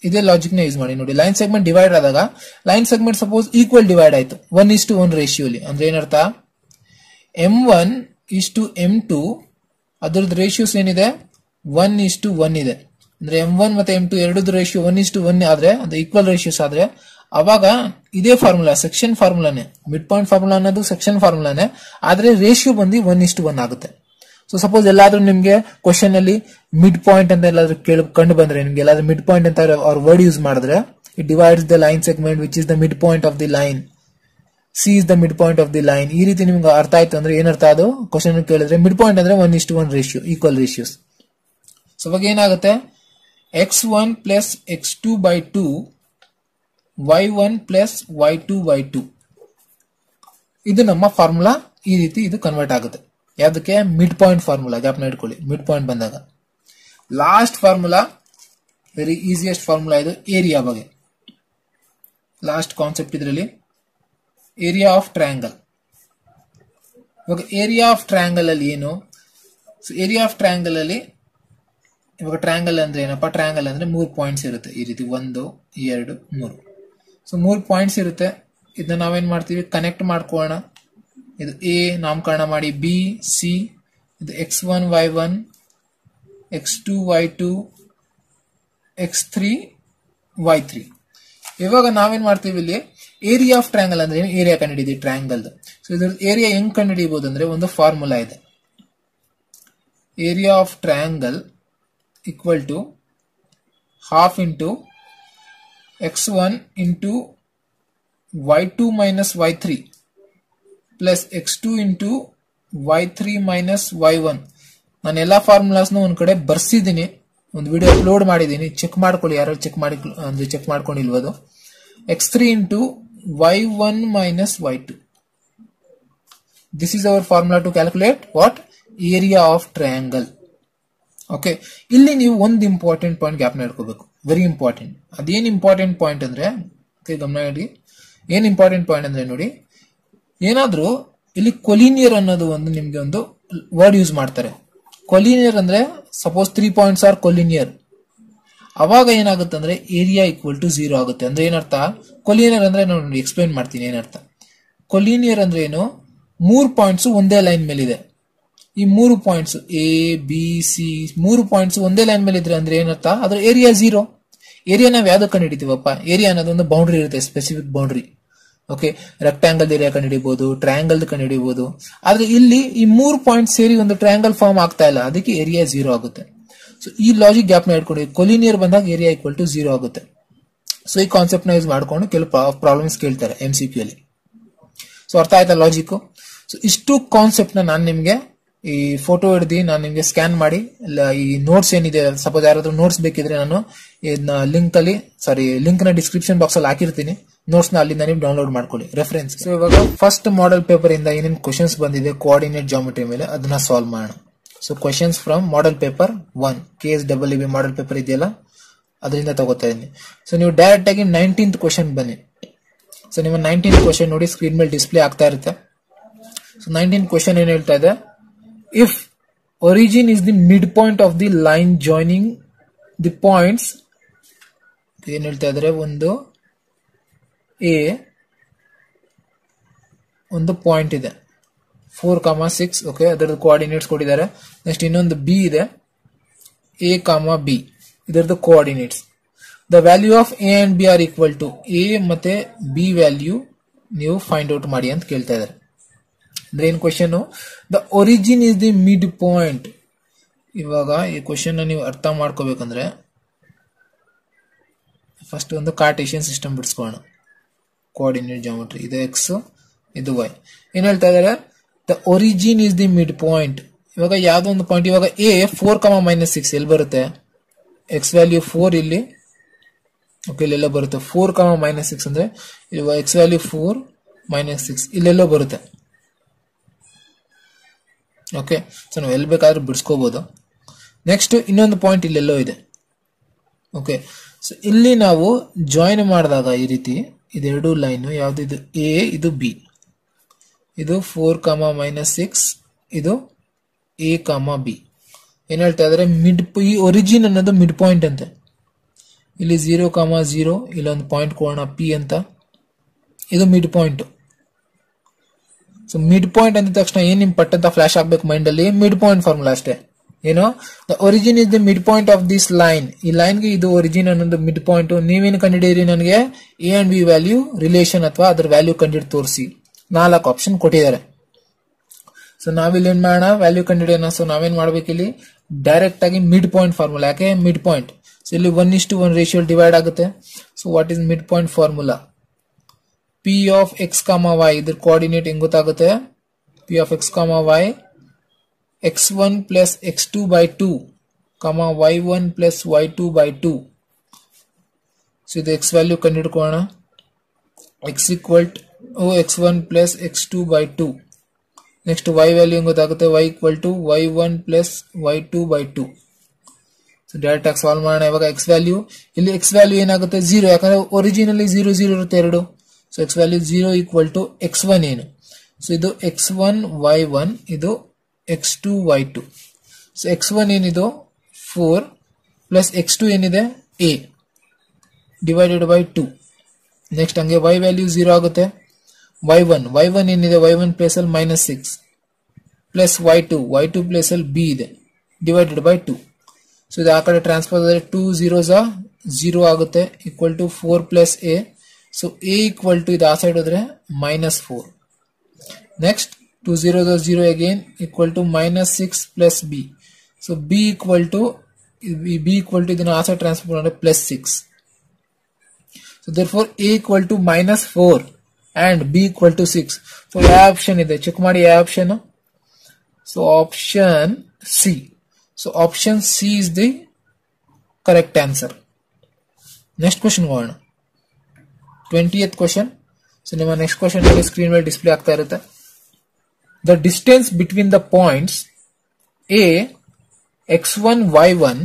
ಇದೇ ಲಾಜಿಕ್ ನ ಯೂಸ್ ಮಾಡಿ ನೋಡಿ ಲೈನ್ ಸೆಗ್ಮೆಂಟ್ ಡಿವೈಡ್ ಆದಾಗ line segment suppose equal divide ಆಯ್ತು ಒನ್ ಇಸ್ ಟು ಒನ್ ರೇಷಿಯೋಲಿ ಅಂದ್ರೆ ಏನರ್ಥ m one is to m two ಅದ್ರದ್ದು ರೇಷಿಯೋಸ್ ಏನಿದೆ ಒನ್ ಇಸ್ ಟು ಒನ್ ಇದೆ ಅಂದ್ರೆ ಎಂ ಒನ್ ಮತ್ತೆ ಎಂ ಟು ಎರಡದ್ದು ratio one is to one ಆದ್ರೆ ಅದು ಈಕ್ವಲ್ ರೇಷಿಯೋಸ್ ಆದ್ರೆ ಅವಾಗ ಇದೇ ಫಾರ್ಮುಲಾ ಸೆಕ್ಷನ್ ಫಾರ್ಮುಲಾನೇ ಮಿಡ್ ಪಾಯಿಂಟ್ ಫಾರ್ಮುಲಾ ಅನ್ನೋದು ಸೆಕ್ಷನ್ ಫಾರ್ಮುಲಾನೇ ಆದ್ರೆ ರೇಷಿಯೋ ಬಂದು ಒನ್ ಇಸ್ ಟು ಒನ್ ಆಗುತ್ತೆ ಸೊ ಸಪೋಸ್ ಎಲ್ಲಾದ್ರೂ ನಿಮ್ಗೆ ಕ್ವಶನ್ ಅಲ್ಲಿ ಮಿಡ್ ಪಾಯಿಂಟ್ ಅಂತ ಎಲ್ಲಾದ್ರೂ ಕೇಳಿ ಕಂಡು ಬಂದ್ರೆ ನಿಮ್ಗೆ ಎಲ್ಲಾದ್ರೂ ಮಿಡ್ ಪಾಯಿಂಟ್ ಅಂತ ಅವ್ರ ವರ್ಡ್ ಯೂಸ್ ಮಾಡಿದ್ರೆ it divides the line segment which is the mid point of the line C is the mid point of the line ಈ ರೀತಿ ನಿಮ್ಗೆ ಅರ್ಥ ಆಯ್ತು ಅಂದ್ರೆ ಏನರ್ಥ ಅದು ಕ್ವಶನ್ ಕೇಳಿದ್ರೆ ಮಿಡ್ ಪಾಯಿಂಟ್ ಅಂದ್ರೆ one is to one ratio equal ratios so ಅವಾಗ ಏನಾಗುತ್ತೆ x one plus x two by two y one plus Y two by two ಇದು ನಮ್ಮ ಫಾರ್ಮುಲಾ ಈ ರೀತಿ ಇದು ಕನ್ವರ್ಟ್ ಆಗುತ್ತೆ ಯಾವ್ದಕ್ಕೆ ಮಿಡ್ ಪಾಯಿಂಟ್ ಫಾರ್ಮುಲಾ ಜ್ಞಾಪನ ಇಟ್ಕೊಳ್ಳಿ ಮಿಡ್ ಪಾಯಿಂಟ್ ಬಂದಾಗ last formula very easiest formula ಇದು ಏರಿಯಾ ಬಗ್ಗೆ ಲಾಸ್ಟ್ ಕಾನ್ಸೆಪ್ಟ್ ಇದರಲ್ಲಿ ಏರಿಯಾ ಆಫ್ ಟ್ರಯಾಂಗಲ್ ಇವಾಗ ಏರಿಯಾ ಆಫ್ ಟ್ರಯಾಂಗಲ್ ಅಲ್ಲಿ ಏನು ಸೊ ಏರಿಯಾ ಆಫ್ ಟ್ರಯಾಂಗಲ್ ಅಲ್ಲಿ ಇವಾಗ ಟ್ರಯಾಂಗಲ್ ಅಂದ್ರೆ ಏನಪ್ಪ ಟ್ರಯಾಂಗಲ್ ಅಂದ್ರೆ ಮೂರು ಪಾಯಿಂಟ್ಸ್ ಇರುತ್ತೆ ಈ ರೀತಿ ಒಂದು ಎರಡು ಮೂರು ಸೊ ಮೂರು ಪಾಯಿಂಟ್ಸ್ ಇರುತ್ತೆ ಇದನ್ನ ನಾವೇನ್ ಮಾಡ್ತೀವಿ ಕನೆಕ್ಟ್ ಮಾಡ್ಕೊಳ್ಳೋಣ ಇದು ಎ ನಾಮಕರಣ ಮಾಡಿ ಬಿ ಸಿ ಇದು X one Y one x two Y two x three y three ಇವಾಗ ನಾವೇನ್ ಮಾಡ್ತೀವಿ ಇಲ್ಲಿ ಏರಿಯಾ ಆಫ್ ಟ್ರಯಾಂಗಲ್ ಅಂದ್ರೆ ಏನು ಏರಿಯಾ ಕಂಡುಹಿಡಿದಿ ಟ್ರಯಾಂಗಲ್ ಸೊ ಇದ್ರ ಏರಿಯಾ ಹೆಂಗ್ ಕಂಡುಹಿಡಿಬಹುದು ಅಂದ್ರೆ ಒಂದು ಫಾರ್ಮುಲಾ ಇದೆ area of triangle equal to half into x1 into y2 minus y3 plus x2 into y3 minus y1 ನಾನು ಎಲ್ಲ ಫಾರ್ಮುಲಾಸ್ನ ಒಂದ್ ಕಡೆ ಬರ್ಸಿದ್ದೀನಿ ಒಂದು ವಿಡಿಯೋ ಅಪ್ಲೋಡ್ ಮಾಡಿದ್ದೀನಿ ಚೆಕ್ ಮಾಡ್ಕೊಳ್ಳಿ ಯಾರು ಚೆಕ್ ಮಾಡಿ ಅಂದ್ರೆ ಚೆಕ್ ಮಾಡ್ಕೊಂಡಿಲ್ವದು x three into y one minus y two this is our formula to calculate what area of triangle okay ಇಲ್ಲಿ ನೀವು ಒಂದು ಇಂಪಾರ್ಟೆಂಟ್ ಪಾಯಿಂಟ್ ಗ್ಯಾಪ್ ಇಟ್ಕೋಬೇಕು ವೆರಿ ಇಂಪಾರ್ಟೆಂಟ್ ಅದೇನ್ ಇಂಪಾರ್ಟೆಂಟ್ ಪಾಯಿಂಟ್ ಅಂದ್ರೆ okay, ಗಮನ ಇಡಿ ಏನ್ ಇಂಪಾರ್ಟೆಂಟ್ ಪಾಯಿಂಟ್ ಅಂದ್ರೆ ನೋಡಿ ಏನಾದ್ರೂ ಇಲ್ಲಿ ಕೊಲಿನಿಯರ್ ಅನ್ನೋದು ಒಂದು ನಿಮ್ಗೆ ಒಂದು ವರ್ಡ್ ಯೂಸ್ ಮಾಡ್ತಾರೆ ಕೊಲಿನಿಯರ್ ಅಂದ್ರೆ suppose three points are collinear ಅವಾಗ ಏನಾಗುತ್ತೆ ಅಂದ್ರೆ ಏರಿಯಾ ಈಕ್ವಲ್ ಟು ಝೀರೋ ಆಗುತ್ತೆ ಅಂದ್ರೆ ಏನರ್ಥ ಕೊಲಿನಿಯರ್ ಅಂದ್ರೆ ನಾನು ಎಕ್ಸ್ಪ್ಲೈನ್ ಮಾಡ್ತೀನಿ ಏನರ್ಥ ಕೊಲಿನಿಯರ್ ಅಂದ್ರೆ ಏನು ಮೂರು ಪಾಯಿಂಟ್ಸ್ ಒಂದೇ ಲೈನ್ ಮೇಲಿದೆ ಈ ಮೂರು ಪಾಯಿಂಟ್ಸ್ ಎ ಬಿ ಸಿ ಮೂರು ಪಾಯಿಂಟ್ಸ್ ಒಂದೇ ಲೈನ್ ಮೇಲೆ ಇದ್ರೆ ಅಂದ್ರೆ ಏನರ್ಥ ಅದ್ರ ಏರಿಯಾ ಝೀರೋ ಏರಿಯಾ ನಾವ್ ಯಾವ್ದು ಕಂಡುಹಿಡಿತೀವಪ್ಪ ಏರಿಯಾ ಅನ್ನೋದು ಒಂದು ಬೌಂಡ್ರಿ ಇರುತ್ತೆ specific boundary okay rectangle area ಕಂಡುಹಿಡಿಬಹುದು ಟ್ರಯಾಂಗಲ್ ಕಂಡುಹಿಡಿಬಹುದು ಆದ್ರೆ ಇಲ್ಲಿ ಈ ಮೂರು ಪಾಯಿಂಟ್ ಸೇರಿ ಒಂದು ಟ್ರಯಾಂಗಲ್ ಫಾರ್ಮ್ ಆಗ್ತಾ ಇಲ್ಲ ಅದಕ್ಕೆ ಏರಿಯಾ ಝೀರೋ ಆಗುತ್ತೆ ಸೊ ಈ ಲಾಜಿಕ್ ಗ್ಯಾಪ್ ನ ಇಟ್ಕೊಂಡು ಕೊಲಿನಿಯರ್ ಬಂದಾಗ ಏರಿಯಾ ಈಕ್ವಲ್ ಟು ಝೀರೋ ಆಗುತ್ತೆ ಸೊ ಈ ಕಾನ್ಸೆಪ್ಟ್ ನ ಯೂಸ್ ಮಾಡ್ಕೊಂಡು ಕೆಲವು ಪ್ರಾಬ್ಲಮ್ಸ್ ಕೇಳ್ತಾರೆ ಎಂ ಸಿ ಪಿ ಅಲ್ಲಿ ಸೊ ಅರ್ಥ ಆಯ್ತಾ ಲಾಜಿಕ್ ಸೊ ಇಷ್ಟು ಕಾನ್ಸೆಪ್ಟ್ ನ ನಾನು ನಿಮ್ಗೆ ಈ ಫೋಟೋ ಹಿಡ್ದು ನಾನು ನಿಮ್ಗೆ ಸ್ಕ್ಯಾನ್ ಮಾಡಿ ಇಲ್ಲ ಈ ನೋಟ್ಸ್ ಏನಿದೆ ಸಪೋಸ್ ಯಾರಾದ್ರೂ ನೋಟ್ಸ್ ಬೇಕಿದ್ರೆ ನಾನು ಇದನ್ನ ಲಿಂಕ್ ಅಲ್ಲಿ ಸಾರಿ ಲಿಂಕ್ ನ ಡಿಸ್ಕ್ರಿಪ್ಷನ್ ಬಾಕ್ಸ್ ಅಲ್ಲಿ ಹಾಕಿರ್ತೀನಿ ನೋಟ್ಸ್ ನ ಅಲ್ಲಿಂದ ನೀವು ಡೌನ್ಲೋಡ್ ಮಾಡ್ಕೊಳ್ಳಿ ರೆಫರೆನ್ಸ್ ಸೊ ಇವಾಗ ಫಸ್ಟ್ ಮಾಡೆಲ್ ಪೇಪರ್ ಇಂದ ಏನೇನು ಕ್ವಶನ್ಸ್ ಬಂದಿದೆ ಕೋಆರ್ಡಿನೇಟ್ ಜಾಮೆಟ್ರಿ ಮೇಲೆ ಅದನ್ನ ಸಾಲ್ವ್ ಮಾಡೋಣ so questions from model paper one K S double B model paper ಇದೆಯಲ್ಲ ಅದರಿಂದ ತಗೋತಾ ಇದೀನಿ ಸೊ ನೀವು ಡೈರೆಕ್ಟ್ ಆಗಿ ನೈನ್ಟೀನ್ತ್ ಕ್ವಶನ್ ಬನ್ನಿ ಸೊ ನಿಮ್ಮ ನೈನ್ಟೀನ್ ಕ್ವಶನ್ ನೋಡಿ ಸ್ಕ್ರೀನ್ ಮೇಲೆ ಡಿಸ್ಪ್ಲೇ ಆಗ್ತಾ ಇರುತ್ತೆ ಸೊ ನೈನ್ಟೀನ್ ಕ್ವಶನ್ ಏನ್ ಹೇಳ್ತಾ ಇದೆ if origin is the mid point of the line joining the points ಏನ್ ಹೇಳ್ತಾ ಇದಾರೆ ಒಂದು ಎ ಒಂದು ಪಾಯಿಂಟ್ ಇದೆ ಫೋರ್ ಕಾಮ ಸಿಕ್ಸ್ ಓಕೆ ಅದರದ್ದು ಕೋಆರ್ಡಿನೇಟ್ಸ್ ಕೊಟ್ಟಿದ್ದಾರೆ ನೆಕ್ಸ್ಟ್ ಇನ್ನೊಂದು ಬಿ ಇದೆ ಎ ಕಾಮ ಬಿ ಇದರದ್ದು coordinates the value of a and b are equal to a ಮತ್ತೆ ಬಿ ವ್ಯಾಲ್ಯೂ ನೀವು ಫೈಂಡ್ ಔಟ್ ಮಾಡಿ ಅಂತ ಕೇಳ್ತಾ ಇದ್ದಾರೆ ಅಂದ್ರೆ ಏನ್ question the origin is the mid point ಇವಾಗ ಈ ಕ್ವಶನ್ ನೀವು ಅರ್ಥ ಮಾಡ್ಕೋಬೇಕಂದ್ರೆ ಫಸ್ಟ್ ಒಂದು ಕಾರ್ಟೇಷಿಯನ್ ಸಿಸ್ಟಮ್ ಬಿಡಿಸ್ಕೊಳ್ಳೋಣ ಕೋಆರ್ಡಿನೇಟ್ ಜಾಮೆಟ್ರಿ ಇದು ಎಕ್ಸ್ ಇದು ವೈ ಏನ್ ಹೇಳ್ತಾ ಇದಾರೆ the origin is the mid point ಇವಾಗ ಯಾವ್ದೋ ಒಂದು ಪಾಯಿಂಟ್ ಇವಾಗ A four comma minus six ಎಲ್ಲಿ ಬರುತ್ತೆ ಎಕ್ಸ್ ವ್ಯಾಲ್ಯೂ ಫೋರ್ ಇಲ್ಲಿ ಓಕೆ ಇಲ್ಲೆಲ್ಲ ಬರುತ್ತೆ ಫೋರ್ ಕಮ ಮೈನಸ್ ಸಿಕ್ಸ್ ಅಂದ್ರೆ x value four minus six ಇಲ್ಲೆಲ್ಲೋ ಬರುತ್ತೆ ಓಕೆ ಸೊ ನಾವು ಎಲ್ಲಿ ಬೇಕಾದ್ರೂ ಬಿಡಿಸ್ಕೋಬಹುದು ನೆಕ್ಸ್ಟ್ ಇನ್ನೊಂದು ಪಾಯಿಂಟ್ ಇಲ್ಲೆಲ್ಲೋ ಇದೆ ಓಕೆ ಸೊ ಇಲ್ಲಿ ನಾವು ಜಾಯಿನ್ ಮಾಡಿದಾಗ ಈ ರೀತಿ ಇದೆರಡು ಲೈನ್ ಯಾವ್ದು ಇದು ಎ ಇದು ಬಿ ಇದು ಫೋರ್ ಕಾಮ ಮೈನಸ್ ಸಿಕ್ಸ್ ಇದು ಎ ಕಾಮ ಬಿ ಏನ್ ಹೇಳ್ತಾ ಇದಾರೆ ಮಿಡ್ ಈ ಒರಿಜಿನ್ ಅನ್ನೋದು ಮಿಡ್ ಪಾಯಿಂಟ್ ಅಂತೆ ಇಲ್ಲಿ ಜೀರೋ ಕಾಮ ಜೀರೋ ಇಲ್ಲೊಂದು ಪಾಯಿಂಟ್ ಕೊಡೋಣ ಪಿ ಅಂತ ಇದು mid point so mid point ಅಂದ ತಕ್ಷಣ ಏನ್ ನಿಮ್ ಪಟ್ಟಂತ ಫ್ಲಾಶ್ ಆಗ್ಬೇಕು ಮೈಂಡ್ ಅಲ್ಲಿ ಮಿಡ್ ಪಾಯಿಂಟ್ ಫಾರ್ಮುಲಾ ಅಷ್ಟೇ ಏನು the origin is the mid point of this line ಈ ಲೈನ್ ಗೆ ಇದು ಒರಿಜಿನ್ ಅನ್ನೋದು ಮಿಡ್ ಪಾಯಿಂಟ್ ನೀವೇನು ಕಂಡಿಡಿದ್ರಿ ನನಗೆ a and b value relation ಅಥವಾ ಅದ್ರ ವ್ಯಾಲ್ಯೂ ಕಂಡಿಡ್ ತೋರಿಸಿ ನಾಲ್ಕು ಆಪ್ಷನ್ ಕೊಟ್ಟಿದ್ದಾರೆ ಸೊ ನಾವಿಲ್ಲಿ ಏನ್ ಮಾಡೋಣ ವ್ಯಾಲ್ಯೂ ಕಂಡಿಡಿಯೋಣ ಸೊ ನಾವೇನ್ ಮಾಡ್ಬೇಕು ಇಲ್ಲಿ ಡೈರೆಕ್ಟ್ ಆಗಿ ಮಿಡ್ ಪಾಯಿಂಟ್ ಫಾರ್ಮುಲಾ ಯಾಕೆ ಮಿಡ್ ಪಾಯಿಂಟ್ ಸೊ ಇಲ್ಲಿ ಒನ್ ಇಷ್ಟು ಒನ್ ರೇಷಿಯೋ ಡಿವೈಡ್ ಆಗುತ್ತೆ so what is mid point formula P of X comma y ಇದ್ರ ಕೋಆರ್ಡಿನೇಟ್ ಹೆಂಗ್ ಗೊತ್ತಾಗುತ್ತೆ P of X comma y x one plus x two by two comma y one plus Y two by two so ಇದು ಎಕ್ಸ್ ವ್ಯಾಲ್ಯೂ ಕಂಡುಹಿಡ್ಕೊಳ್ಳೋಣ x equal to x one plus x two by two next Y value ಹೆಂಗ್ ಗೊತ್ತಾಗುತ್ತೆ y equal to y one plus Y two by two so direct ಆಗಿ ಸಾಲ್ವ್ ಮಾಡೋಣ ಇವಾಗ ಎಕ್ಸ್ ವ್ಯಾಲ್ಯೂ ಇಲ್ಲಿ ಎಕ್ಸ್ ವ್ಯಾಲ್ಯೂ ಏನಾಗುತ್ತೆ ಜೀರೋ ಯಾಕಂದ್ರೆ ಒರಿಜಿನಲಿ ಜೀರೋ ಜೀರೋ ಇರುತ್ತೆ ಎರಡು so X value zero equal to x one ಏನು ಸೊ ಇದು ಎಕ್ಸ್ ಒನ್ ವೈ ಒನ್ ಇದು X two Y two so x one ಏನಿದು ಫೋರ್ ಪ್ಲಸ್ ಎಕ್ಸ್ ಟು ಏನಿದೆ a divided by two next ಹಂಗೆ ವೈ ವ್ಯಾಲ್ಯೂ ಜೀರೋ ಆಗುತ್ತೆ ವೈ ಒನ್ ವೈ ಒನ್ ಏನಿದೆ ವೈ ಒನ್ ಪ್ಲೇಸ್ ಅಲ್ಲಿ minus six plus y two Y two place ಅಲ್ಲಿ ಬಿ ಇದೆ ಡಿವೈಡೆಡ್ ಬೈ ಟು ಸೊ ಇದು ಆ ಕಡೆ ಟ್ರಾನ್ಸ್ಫರ್ ಆದರೆ ಟೂ ಜೀರೋಸ ಜೀರೋ ಆಗುತ್ತೆ equal to four plus a so a equal to ಇದು ಆ ಸೈಡ್ ಹೋದ್ರೆ minus four next two zero zero again equal to minus six plus b so b equal to b equal to ಇದನ್ನ ಆ ಸೈಡ್ ಟ್ರಾನ್ಸ್ಫರ್ ಮಾಡಿದ್ರೆ plus six so there four a equal to minus four and b equal to six so ಯಾವ ಆಪ್ಷನ್ ಇದೆ ಚೆಕ್ ಮಾಡಿ ಯಾವ option so option C so option C is the correct answer next question ಹೋಗೋಣ ಟ್ವೆಂಟಿ ಎತ್ ಕ್ವಶನ್ ಸೊ ನಿಮ್ಮ ನೆಕ್ಸ್ಟ್ ಕ್ವಶನ್ ಸ್ಕ್ರೀನ್ ಮೇಲೆ ಡಿಸ್ಪ್ಲೇ ಆಗ್ತಾ ಇರುತ್ತೆ the distance between the points A x one Y one